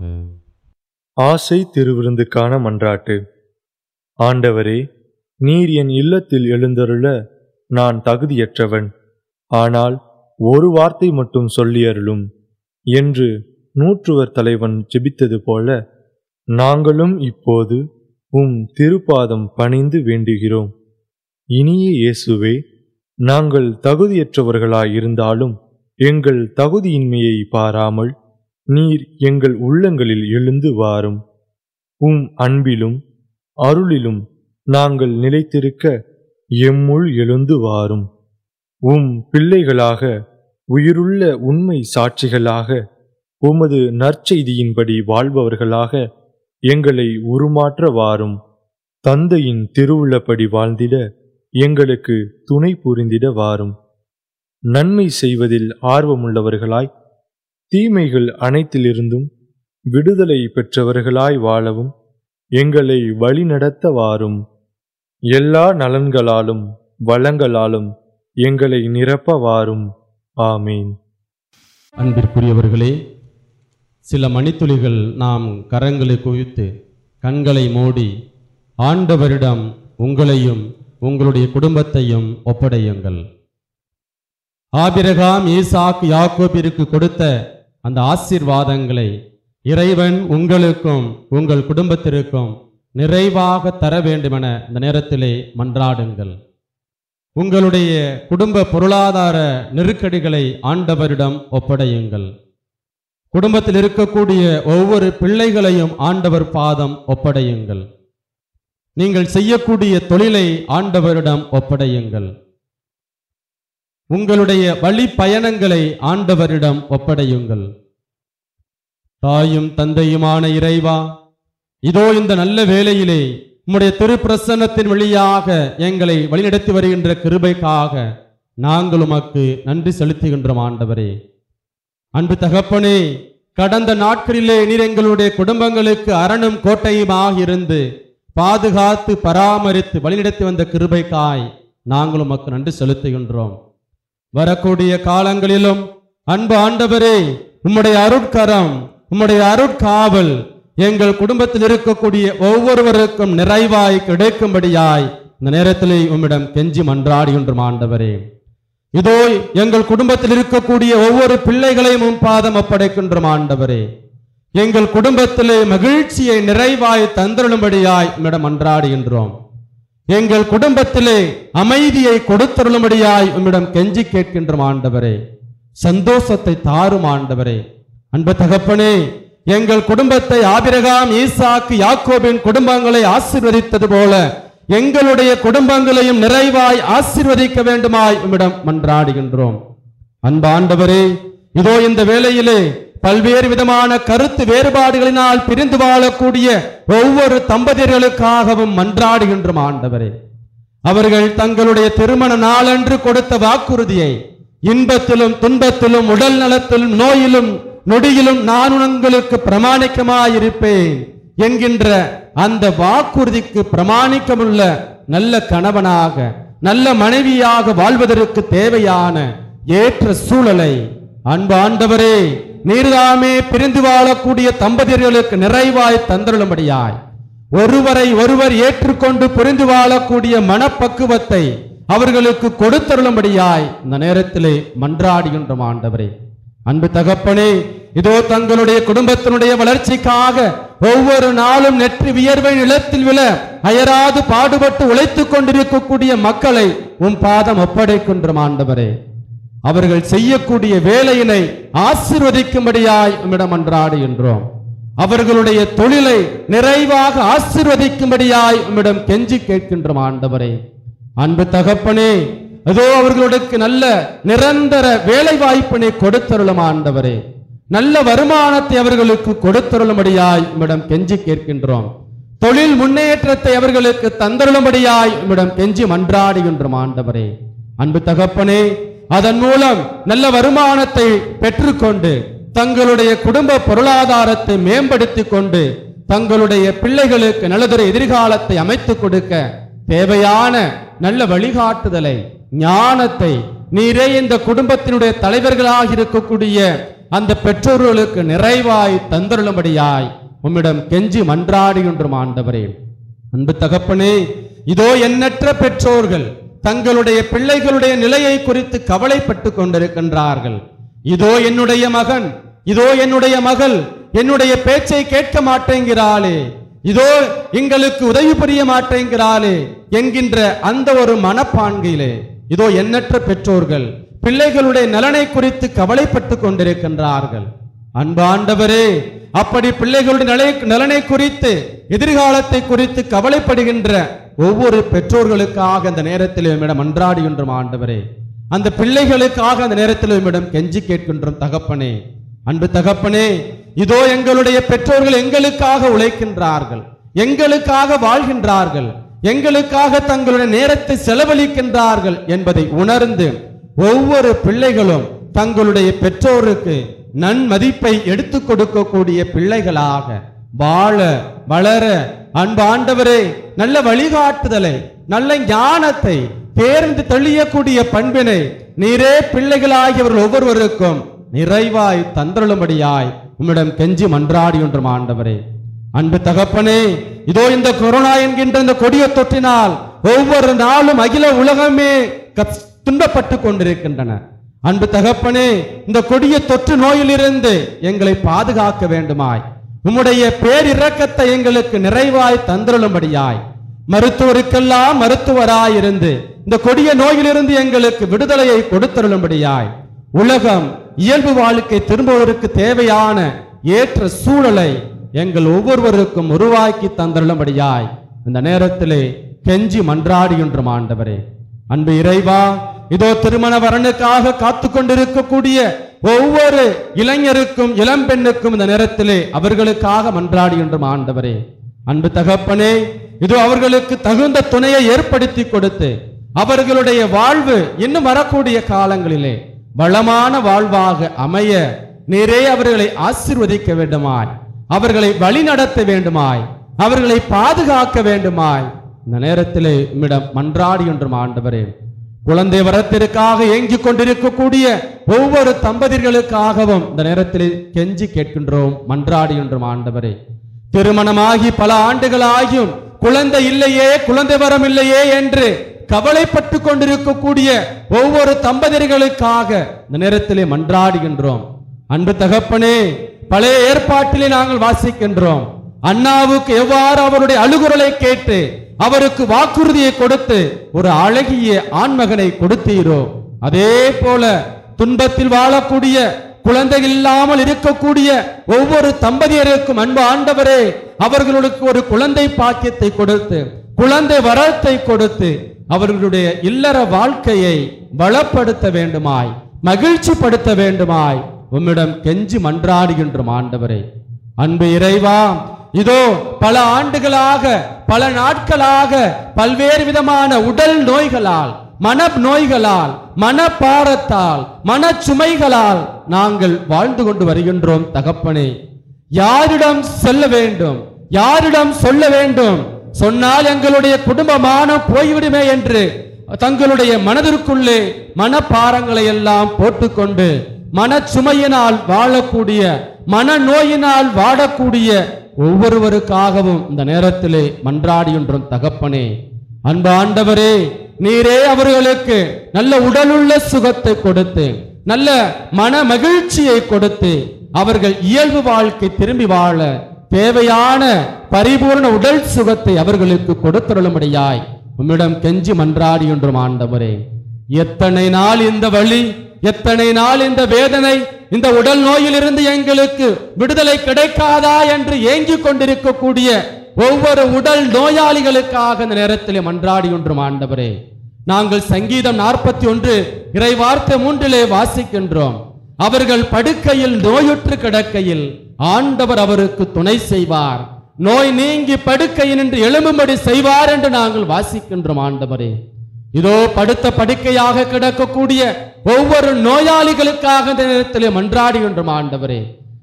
ஆசை திருவிருந்துக்கான மன்றாட்டு ஆண்டவரே நீர் என் இல்லத்தில் எழுந்தருள நான் தகுதியற்றவன் ஆனால் ஒரு வார்த்தை மட்டும் சொல்லியருளும் என்று நூற்றுவர் தலைவன் ஜெபித்தது போல நாங்களும் இப்போது உம் திருப்பாதம் பணிந்து வேண்டுகிறோம் இனிய இயேசுவே நாங்கள் தகுதியற்றவர்களாயிருந்தாலும் எங்கள் தகுதியின்மையை பாராமல் நீர் எங்கள் உள்ளங்களில் எழுந்து வாரும் உம் அன்பிலும் அருளிலும் நாங்கள் நிலைத்திருக்க எம்முள் எழுந்து வாரும் உம் பிள்ளைகளாக உயிருள்ள உண்மை சாட்சிகளாக உமது நற்செய்தியின்படி வாழ்பவர்களாக எங்களை உருமாற்ற வாரும் தந்தையின் திருவுள்ளப்படி வாழ்ந்திட எங்களுக்கு துணை புரிந்திட வாரும் நன்மை செய்வதில் ஆர்வமுள்ளவர்களாய் தீமைகள் அனைத்திலிருந்தும் விடுதலை பெற்றவர்களாய் வாழவும் எங்களை வழிநடத்த வாரும் எல்லா நலன்களாலும் வளங்களாலும் எங்களை நிரப்ப வாரும் ஆமீன் அன்பிற்குரியவர்களே சில மணித்துளிகள் நாம் கரங்களை குவித்து கண்களை மூடி ஆண்டவரிடம் உங்களையும் உங்களுடைய குடும்பத்தையும் ஒப்படையுங்கள் ஆபிரகாம் ஈசாக் யாக்கோபிற்கு கொடுத்த அந்த ஆசீர்வாதங்களை இறைவன் உங்களுக்கும் உங்கள் குடும்பத்திற்கும் நிறைவாக தர வேண்டுமென இந்த நேரத்திலே மன்றாடுங்கள் உங்களுடைய குடும்ப பொருளாதார நெருக்கடிகளை ஆண்டவரிடம் ஒப்படையுங்கள் குடும்பத்தில் இருக்கக்கூடிய ஒவ்வொரு பிள்ளைகளையும் ஆண்டவர் பாதம் ஒப்படையுங்கள் நீங்கள் செய்யக்கூடிய தொழிலை ஆண்டவரிடம் ஒப்படையுங்கள் உங்களுடைய வழி பயணங்களை ஆண்டவரிடம் ஒப்படையுங்கள் தாயும் தந்தையுமான இறைவா இதோ இந்த நல்ல வேளையிலே உம்முடைய திருப்பிரசன்னத்தின் வழியாக எங்களை வழிநடத்தி வருகின்ற கிருபைக்காக நாங்கள் உமக்கு நன்றி செலுத்துகின்றோம் ஆண்டவரே அன்பு தகப்பனே கடந்த நாட்களிலே நீர் எங்களுடைய குடும்பங்களுக்கு அரணும் கோட்டையுமாக இருந்து பாதுகாத்து பராமரித்து வழிநடத்தி வந்த கிருபைக்காய் நாங்கள் உமக்கு நன்றி செலுத்துகின்றோம் வரக்கூடிய காலங்களிலும் அன்பு ஆண்டவரே உம்முடைய அருட்கரம் உம்முடைய அருட்காவல் எங்கள் குடும்பத்தில் இருக்கக்கூடிய ஒவ்வொருவருக்கும் நிறைவாய் கிடைக்கும்படியாய் இந்த நேரத்திலே உம்மிடம் கெஞ்சி மன்றாடுகின்றோம் ஆண்டவரே இதோ எங்கள் குடும்பத்தில் இருக்கக்கூடிய ஒவ்வொரு பிள்ளைகளையும் உம் பாதம் ஒப்படைக்கின்றோம் ஆண்டவரே எங்கள் குடும்பத்திலே மகிழ்ச்சியை நிறைவாய் தந்தருளும்படியாய் உம்மிடம் மன்றாடுகின்றோம் எங்கள் குடும்பத்திலே அமைதியை கொடுத்தருளும்படியாய் உம்மிடம் கெஞ்சி கேட்கின்றோம் ஆண்டவரே சந்தோஷத்தை தாரும் ஆண்டவரே அன்பு தகப்பனே எங்கள் குடும்பத்தை ஆபிரகாம் ஈசாக்கு யாக்கோபின் குடும்பங்களை ஆசீர்வதித்தது போல எங்களுடைய குடும்பங்களையும் நிறைவாய் ஆசீர்வதிக்க வேண்டுமாய் உம்மிடம் மன்றாடுகின்றோம் அன்பு ஆண்டவரே இதோ இந்த வேளையிலே பல்வேறு விதமான கருத்து வேறுபாடுகளினால் பிரிந்து வாழக்கூடிய ஒவ்வொரு தம்பதியர்களுக்காகவும் மன்றாடுகின்றோம் ஆண்டவரே அவர்கள் தங்களுடைய திருமண நாளன்று கொடுத்த வாக்குறுதியை இன்பத்திலும் துன்பத்திலும் உடல் நலத்திலும் நோயிலும் நொடியிலும் நான் உங்களுக்கு பிரமாணிக்கமாயிருப்பேன் என்கின்ற அந்த வாக்குறுதிக்கு பிரமாணிக்கமுள்ள நல்ல கணவனாக நல்ல மனைவியாக வாழ்வதற்கு தேவையான ஏற்ற சூழலை அன்பு ஆண்டவரே நீர்தாமே பிரிந்து வாழக்கூடிய தம்பதியர்களுக்கு நிறைவாய் தந்தருளும்படியாய் ஒருவரை ஒருவர் ஏற்றுக்கொண்டு புரிந்து வாழக்கூடிய மனப்பக்குவத்தை அவர்களுக்கு கொடுத்தருளும்படியாய் இந்த நேரத்திலே மன்றாடுகின்றோம் ஆண்டவரே அன்பு தகப்பனே இதோ தங்களுடைய குடும்பத்தினுடைய வளர்ச்சிக்காக ஒவ்வொரு நாளும் நெற்றி வியர்வை நிலத்தில் விழ அயராது பாடுபட்டு உழைத்துக் கொண்டிருக்கக்கூடிய மக்களை உன் பாதம் ஒப்படைக்கின்றோம் ஆண்டவரே அவர்கள் செய்யக்கூடிய வேலையினை ஆசிர்வதிக்கும்படியாய் உம்மிடம் மன்றாடுகின்றோம் அவர்களுடைய தொழிலை நிறைவாக ஆசிர்வதிக்கும்படியாய் உம்மிடம் கெஞ்சி கேட்கின்றோம் ஆண்டவரே அன்பு தகப்பனே அதோ அவர்களுக்கு நல்ல நிரந்தர வேலை வாய்ப்பினை கொடுத்தருளும் ஆண்டவரே நல்ல வருமானத்தை அவர்களுக்கு கொடுத்தருளும்படியாய் உம்மிடம் கெஞ்சி கேட்கின்றோம் தொழில் முன்னேற்றத்தை அவர்களுக்கு தந்தருளும்படியாய் உம்மிடம் கெஞ்சி மன்றாடுகின்றோம் ஆண்டவரே அன்பு தகப்பனே அதன் மூலம் நல்ல வருமானத்தை பெற்றுக்கொண்டு தங்களுடைய குடும்ப பொருளாதாரத்தை மேம்படுத்திக் கொண்டு தங்களுடைய பிள்ளைகளுக்கு நல்லதொரு எதிர்காலத்தை அமைத்துக் கொடுக்க தேவையான நல்ல வழிகாட்டுதலை ஞானத்தை நீரே இந்த குடும்பத்தினுடைய தலைவர்களாக இருக்கக்கூடிய அந்த பெற்றோர்களுக்கு நிறைவாய் தந்தருளும்படியாய் உம்மிடம் கெஞ்சி மன்றாடுகின்றோம் ஆண்டவரே அன்பு தகப்பனே இதோ எண்ணற்ற பெற்றோர்கள் தங்களுடைய பிள்ளைகளுடைய நிலையை குறித்து கவலைப்பட்டு கொண்டிருக்கின்றார்கள் இதோ என்னுடைய மகன் இதோ என்னுடைய மகள் என்னுடைய பேச்சை கேட்க மாட்டேங்கிறாளே இதோ எங்களுக்கு உதவி புரிய மாட்டேங்கிறாளே என்கின்ற அந்த ஒரு மனப்பான்கையிலே இதோ எண்ணற்ற பெற்றோர்கள் பிள்ளைகளுடைய நலனை குறித்து கவலைப்பட்டு கொண்டிருக்கின்றார்கள் அன்பாண்டவரே அப்படி பிள்ளைகளுடைய நலை நலனை குறித்து எதிர்காலத்தை குறித்து கவலைப்படுகின்ற ஒவ்வொரு பெற்றோர்களுக்காக அந்த நேரத்தில் உம்மிடம் மன்றாடுகின்றோம் ஆண்டவரே அந்த பிள்ளைகளுக்காக அந்த நேரத்தில் உம்மிடம் கெஞ்சி கேட்கின்றோம் தகப்பனே அன்பு தகப்பனே இதோ எங்களுடைய பெற்றோர்கள் எங்களுக்காக உழைக்கின்றார்கள் எங்களுக்காக வாழ்கின்றார்கள் எங்களுக்காக தங்களுடைய நேரத்தை செலவழிக்கின்றார்கள் என்பதை உணர்ந்து ஒவ்வொரு பிள்ளைகளும் தங்களுடைய பெற்றோருக்கு நன்மதிப்பை எடுத்துக் கொடுக்கக்கூடிய பிள்ளைகளாக வாழ வளர அன்பு ஆண்டவரே நல்ல வழிகாட்டுதலை நல்ல ஞானத்தை தேர்ந்து தெளியக்கூடிய பண்பினை நீரே பிள்ளைகளாகியவர்கள் ஒவ்வொருவருக்கும் நிறைவாய் தந்தருளும்படியாய் உம்மிடம் கெஞ்சி மன்றாடி ஒன்றும் ஆண்டவரே அன்பு தகப்பனே இதோ இந்த கொரோனா என்கின்ற இந்த கொடிய தொற்றினால் ஒவ்வொரு நாளும் அகில உலகமே கத்- துன்பப்பட்டு கொண்டிருக்கின்றன அன்பு தகப்பனே இந்த கொடிய தொற்று நோயிலிருந்து எங்களை பாதுகாக்க வேண்டுமாய் உம்முடைய பேரிரக்கத்தை எங்களுக்கு நிறைவாய் தந்தருளும்படியாய் மருத்துவருக்கெல்லாம் மருத்துவராய் இருந்து இந்த கொடிய நோயிலிருந்து எங்களுக்கு விடுதலையை கொடுத்தருளும்படியாய் உலகம் இயல்பு வாழ்க்கை திரும்புவதற்கு தேவையான ஏற்ற சூழலை எங்கள் ஒவ்வொருவருக்கும் உருவாக்கி தந்தருளும்படியாய் இந்த நேரத்திலே கெஞ்சி மன்றாடுகின்றோம் ஆண்டவரே அன்பு இறைவா இதோ திருமண வரனுக்காக காத்து கொண்டிருக்கக்கூடிய ஒவ்வொரு இளைஞருக்கும் இளம்பெண்ணுக்கும் இந்த நேரத்திலே அவர்களுக்காக மன்றாடுகின்றோம் ஆண்டவரே அன்பு தகப்பனே இதோ அவர்களுக்கு தகுந்த துணையை ஏற்படுத்தி கொடுத்து அவர்களுடைய வாழ்வு இன்னும் வரக்கூடிய காலங்களிலே வளமான வாழ்வாக அமைய நீரே அவர்களை ஆசீர்வதிக்க வேண்டுமாய் அவர்களை வழிநடத்த வேண்டுமாய் அவர்களை பாதுகாக்க வேண்டுமாய் இந்த நேரத்திலே உம்மிடம் மன்றாடி என்றும் ஆண்டவரே குழந்தை வரத்திற்காக ஏங்கிக் கொண்டிருக்கக்கூடிய ஒவ்வொரு தம்பதிகளுக்காகவும் இந்த நேரத்தில் கெஞ்சி கேட்கின்றோம் மன்றாடி என்றும் ஆண்டவரே திருமணமாகி பல ஆண்டுகளாகியும் குழந்தை இல்லையே குழந்தை வரம் இல்லையே என்று கவலைப்பட்டு கொண்டிருக்கக்கூடிய ஒவ்வொரு தம்பதியர்களுக்காக இந்த நேரத்திலே மன்றாடுகின்றோம் அன்பு தகப்பனே பழைய ஏற்பாட்டிலே நாங்கள் வாசிக்கின்றோம் அண்ணாவுக்கு எவ்வாறு அவருடைய அழுகுரலை கேட்டு அவருக்கு வாக்குறுதியை கொடுத்து ஒரு அழகிய ஆண்மகனை கொடுத்தீரோ அதே போல துன்பத்தில் வாழக்கூடிய குழந்தை இல்லாமல் இருக்கக்கூடிய ஒவ்வொரு தம்பதியருக்கும் அன்பு ஆண்டவரே அவர்களுக்கு ஒரு குழந்தை பாக்கியத்தை கொடுத்து குழந்தை வரத்தை கொடுத்து அவர்களுடைய இல்லற வாழ்க்கையை வளப்படுத்த வேண்டுமாய் மகிழ்ச்சிப்படுத்த வேண்டுமாய் உம்மிடம் கெஞ்சி மன்றாடுகின்றோம் ஆண்டவரே அன்பு இறைவா இதோ பல ஆண்டுகளாக பல நாட்களாக பல்வேறு விதமான உடல் நோய்களால் மன நோய்களால் மனப்பாரத்தால் மனச்சுமைகளால் நாங்கள் வாழ்ந்து கொண்டு வருகின்றோம் தகப்பனே யாரிடம் செல்ல வேண்டும் யாரிடம் சொல்ல வேண்டும் சொன்னால் எங்களுடைய குடும்பமானம் போய்விடுமே என்று தங்களுடைய மனதிற்குள்ளே மனப்பாரங்களை எல்லாம் போட்டுக்கொண்டு மனச்சுமையினால் வாழக்கூடிய மனநோயினால் வாடக்கூடிய ஒவ்வொருவருக்காகவும் இந்த நேரத்திலே மன்றாடியொன்றும் தகப்பனே அன்பு ஆண்டவரே நீரே அவர்களுக்கு நல்ல உடலுள்ள சுகத்தை கொடுத்து நல்ல மன மகிழ்ச்சியை கொடுத்து அவர்கள் இயல்பு வாழ்க்கை திரும்பி வாழ தேவையான பரிபூர்ண உடல் சுகத்தை அவர்களுக்கு கொடுத்தருளும்படியாய் உம்மிடம் கெஞ்சி மன்றாடி என்றும் ஆண்டவரே எத்தனை நாள் இந்த வழி எத்தனை நாள் இந்த வேதனை இந்த உடல் நோயிலிருந்து எங்களுக்கு விடுதலை கிடைக்காதா என்று ஏங்கிக் கொண்டிருக்கக்கூடிய ஒவ்வொரு உடல் நோயாளிகளுக்காக இந்த நேரத்திலே மன்றாடி ஒன்றும் ஆண்டவரே நாங்கள் சங்கீதம் நாற்பத்தி ஒன்று இறை வார்த்தை மூன்றிலே வாசிக்கின்றோம் அவர்கள் படுக்கையில் நோயுற்று கிடக்கையில் ஆண்டவர் அவருக்கு துணை செய்வார் நோய் நீங்கி படுக்கையில் நின்று எழும்பும்படி செய்வார் என்று நாங்கள் வாசிக்கின்றோம் ஆண்டவரே இதோ படுத்த படுக்கையாக கிடக்கக்கூடிய ஒவ்வொரு நோயாளிகளுக்காக இந்த நேரத்திலே மன்றாடுகின்றோம் ஆண்டவரே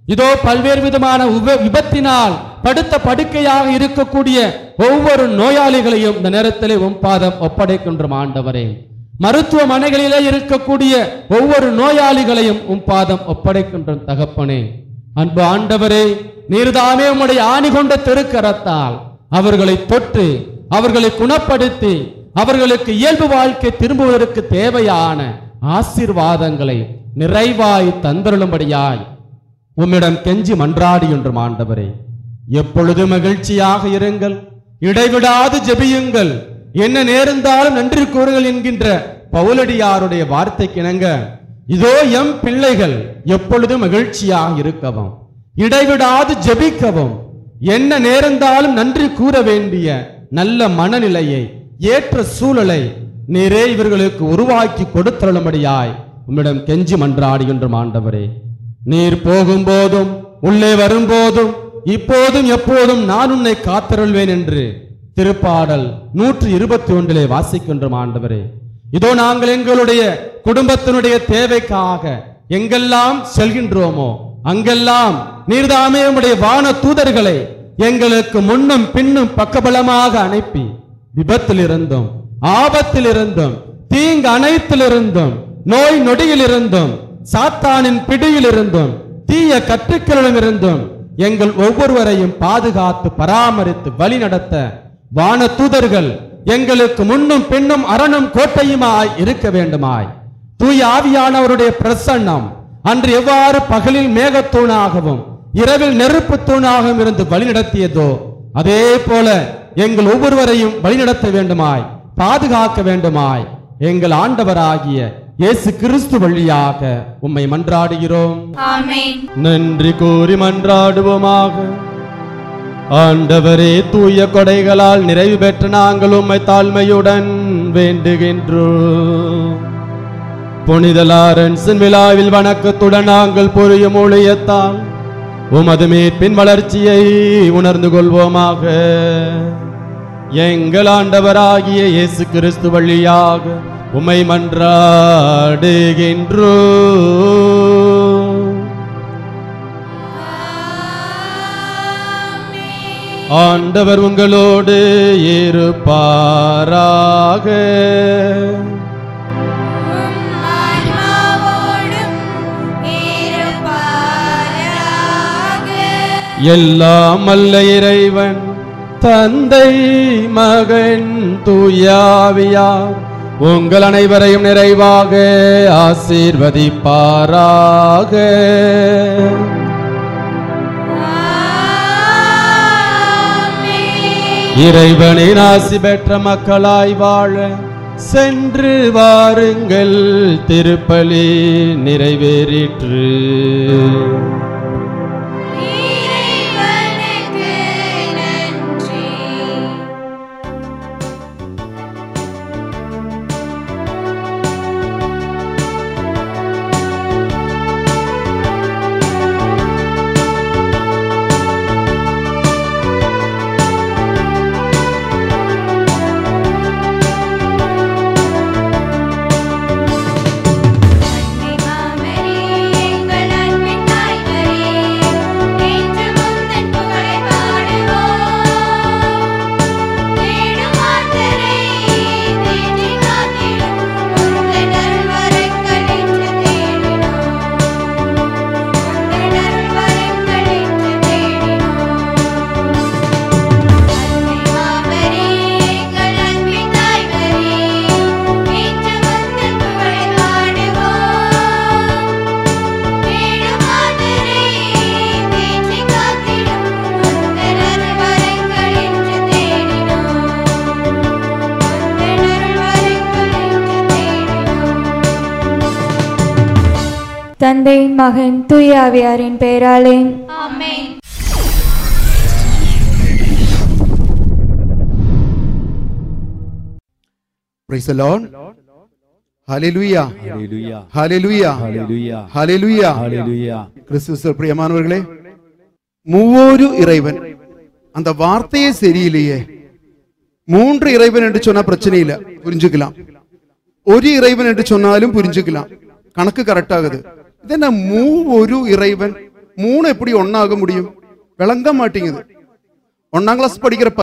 இதோ பல்வேறு விதமான உப- விபத்தினால் படுத்த படுக்கையாக இருக்கக்கூடிய ஒவ்வொரு நோயாளிகளையும் இந்த நேரத்திலே உம் பாதம் ஒப்படைக்கின்றோம் ஆண்டவரே மருத்துவமனைகளிலே இருக்கக்கூடிய ஒவ்வொரு நோயாளிகளையும் உம் பாதம் ஒப்படைக்கின்றோம் தகப்பனே அன்பு ஆண்டவரே நீர்தாமே உம்முடைய ஆணி கொண்ட திருக்கரத்தால் அவர்களை தொட்டு அவர்களை குணப்படுத்தி அவர்களுக்கு இயல்பு வாழ்க்கை திரும்புவதற்கு தேவையான ஆசீர்வாதங்களை நிறைவாய் தந்தருளும்படியாய் உம்மிடம் கெஞ்சி மன்றாடி என்றும் ஆண்டவரே எப்பொழுது மகிழ்ச்சியாக இருங்கள் இடைவிடாது ஜெபியுங்கள் என்ன நேர்ந்தாலும் நன்றி கூறுங்கள் என்கின்ற பவுலடியாருடைய வார்த்தைக்கு இணங்க இதோ எம் பிள்ளைகள் எப்பொழுதும் மகிழ்ச்சியாக இருக்கவும் இடைவிடாது ஜெபிக்கவும் என்ன நேர்ந்தாலும் நன்றி கூற வேண்டிய நல்ல மனநிலையை ஏற்ற சூழலை நீரே இவர்களுக்கு உருவாக்கி கொடுத்தருளும்படியாய் உம்மிடம் கெஞ்சி மன்றாடுகின்றோம் ஆண்டவரே நீர் போகும்போதும் உள்ளே வரும்போதும் இப்போதும் எப்போதும் நான் உன்னை காத்தருள்வேன் என்று திருப்பாடல் நூற்றி இருபத்தி ஒன்றிலே வாசிக்கின்றோம் ஆண்டவரே இதோ நாங்கள் எங்களுடைய குடும்பத்தினுடைய தேவைக்காக எங்கெல்லாம் செல்கின்றோமோ அங்கெல்லாம் நீர்தாமே உம்முடைய வான தூதர்களை எங்களுக்கு முன்னும் பின்னும் பக்கபலமாக அனுப்பி விபத்தில் இருந்தும் ஆபத்தில் இருந்தும் தீங்கு அனைத்தில் இருந்தும் நோய் நொடியில் இருந்தும் சாத்தானின் பிடியில் இருந்தும் தீய கற்றுக்களிலும் இருந்தும் எங்கள் ஒவ்வொருவரையும் பாதுகாத்து பராமரித்து வழி நடத்த வான தூதர்கள் எங்களுக்கு முன்னும் பின்னும் அரணும் கோட்டையுமாய் இருக்க வேண்டுமாய் தூய ஆவியானவருடைய பிரசன்னம் அன்று எவ்வாறு பகலில் மேகத்தூணாகவும் இரவில் நெருப்பு தூணாகவும் இருந்து வழிநடத்தியதோ அதே போல எங்கள் ஒவ்வொருவரையும் வழிநடத்த வேண்டுமாய் பாதுகாக்க வேண்டுமாய் எங்கள் ஆண்டவராகிய இயேசு கிறிஸ்து வழியாக உம்மை மன்றாடுகிறோம் ஆமென் நன்றி கூறி மன்றாடுவோமாக ஆண்டவரே தூய கொடைகளால் நிறைவு பெற்ற நாங்கள் உம்மை தாழ்மையுடன் வேண்டுகின்றோம் புனித லாரன்ஸின் விழாவில் வணக்கத்துடன் நாங்கள் புரியும் ஊழியத்தால் உமது மீட்பின் வளர்ச்சியை உணர்ந்து கொள்வோமாக எங்கள் ஆண்டவராகிய இயேசு கிறிஸ்து வழியாக உம்மை மன்றாடுகின்றோம் ஆண்டவர் உங்களோடு இருப்பாராக ஆன்மாவோடும் இருப்பாராக எல்லாம் அல்ல இறைவன் தந்தை மகன் தூயாவியார் உங்கள் அனைவரையும் நிறைவாக ஆசீர்வதிப்பாராக இறைவனின் ஆசி பெற்ற மக்களாய் வாழ சென்று வாருங்கள் திருப்பலி நிறைவேறிற்று இறைவனுக்கு நன்றி மாமரே எங்கள் அன்பின் தாய்மரே என்று முந்தன் புகழை பாடுவோம் தேடும் மாந்தரை தேற்றி காத்திடும் உங்கள் அருள்வரங்கள் என்று தேடினோம் உங்கள் அருள்வரங்கள் என்று தேடினோம் அன்னை மாமரே எங்கள் அன்பின் தாய்மரே என்று முந்தன் புகழை பாடுவோம் தேடும் மாந்தரை தேற்றி காத்திடும் உங்கள் அருள்வரங்கள் என்று தேடினோம் உங்கள் அருள்வரங்கள் என்று தேடினோம் தந்தை மகன் தூய ஆவியாரின் பெயராலே ஆமென் Praise the Lord. Hallelujah. Hallelujah. Hallelujah. Hallelujah. Hallelujah. Hallelujah. கிறிஸ்துவ பிரியமானவர்களே மூவோரு இறைவன் அந்த வார்த்தையே சரியில்லையே மூன்று இறைவன் என்று சொன்னா பிரச்சனை இல்ல புரிஞ்சுக்கலாம் ஒரு இறைவன் என்று சொன்னாலும் புரிஞ்சுக்கலாம் கணக்கு கரெக்ட் ஆகுது இது என்ன மூ ஒரு இறைவன் மூணு எப்படி ஒண்ணாக முடியும் விளங்க மாட்டேங்குது ஒன்னாம் கிளாஸ் படிக்கிற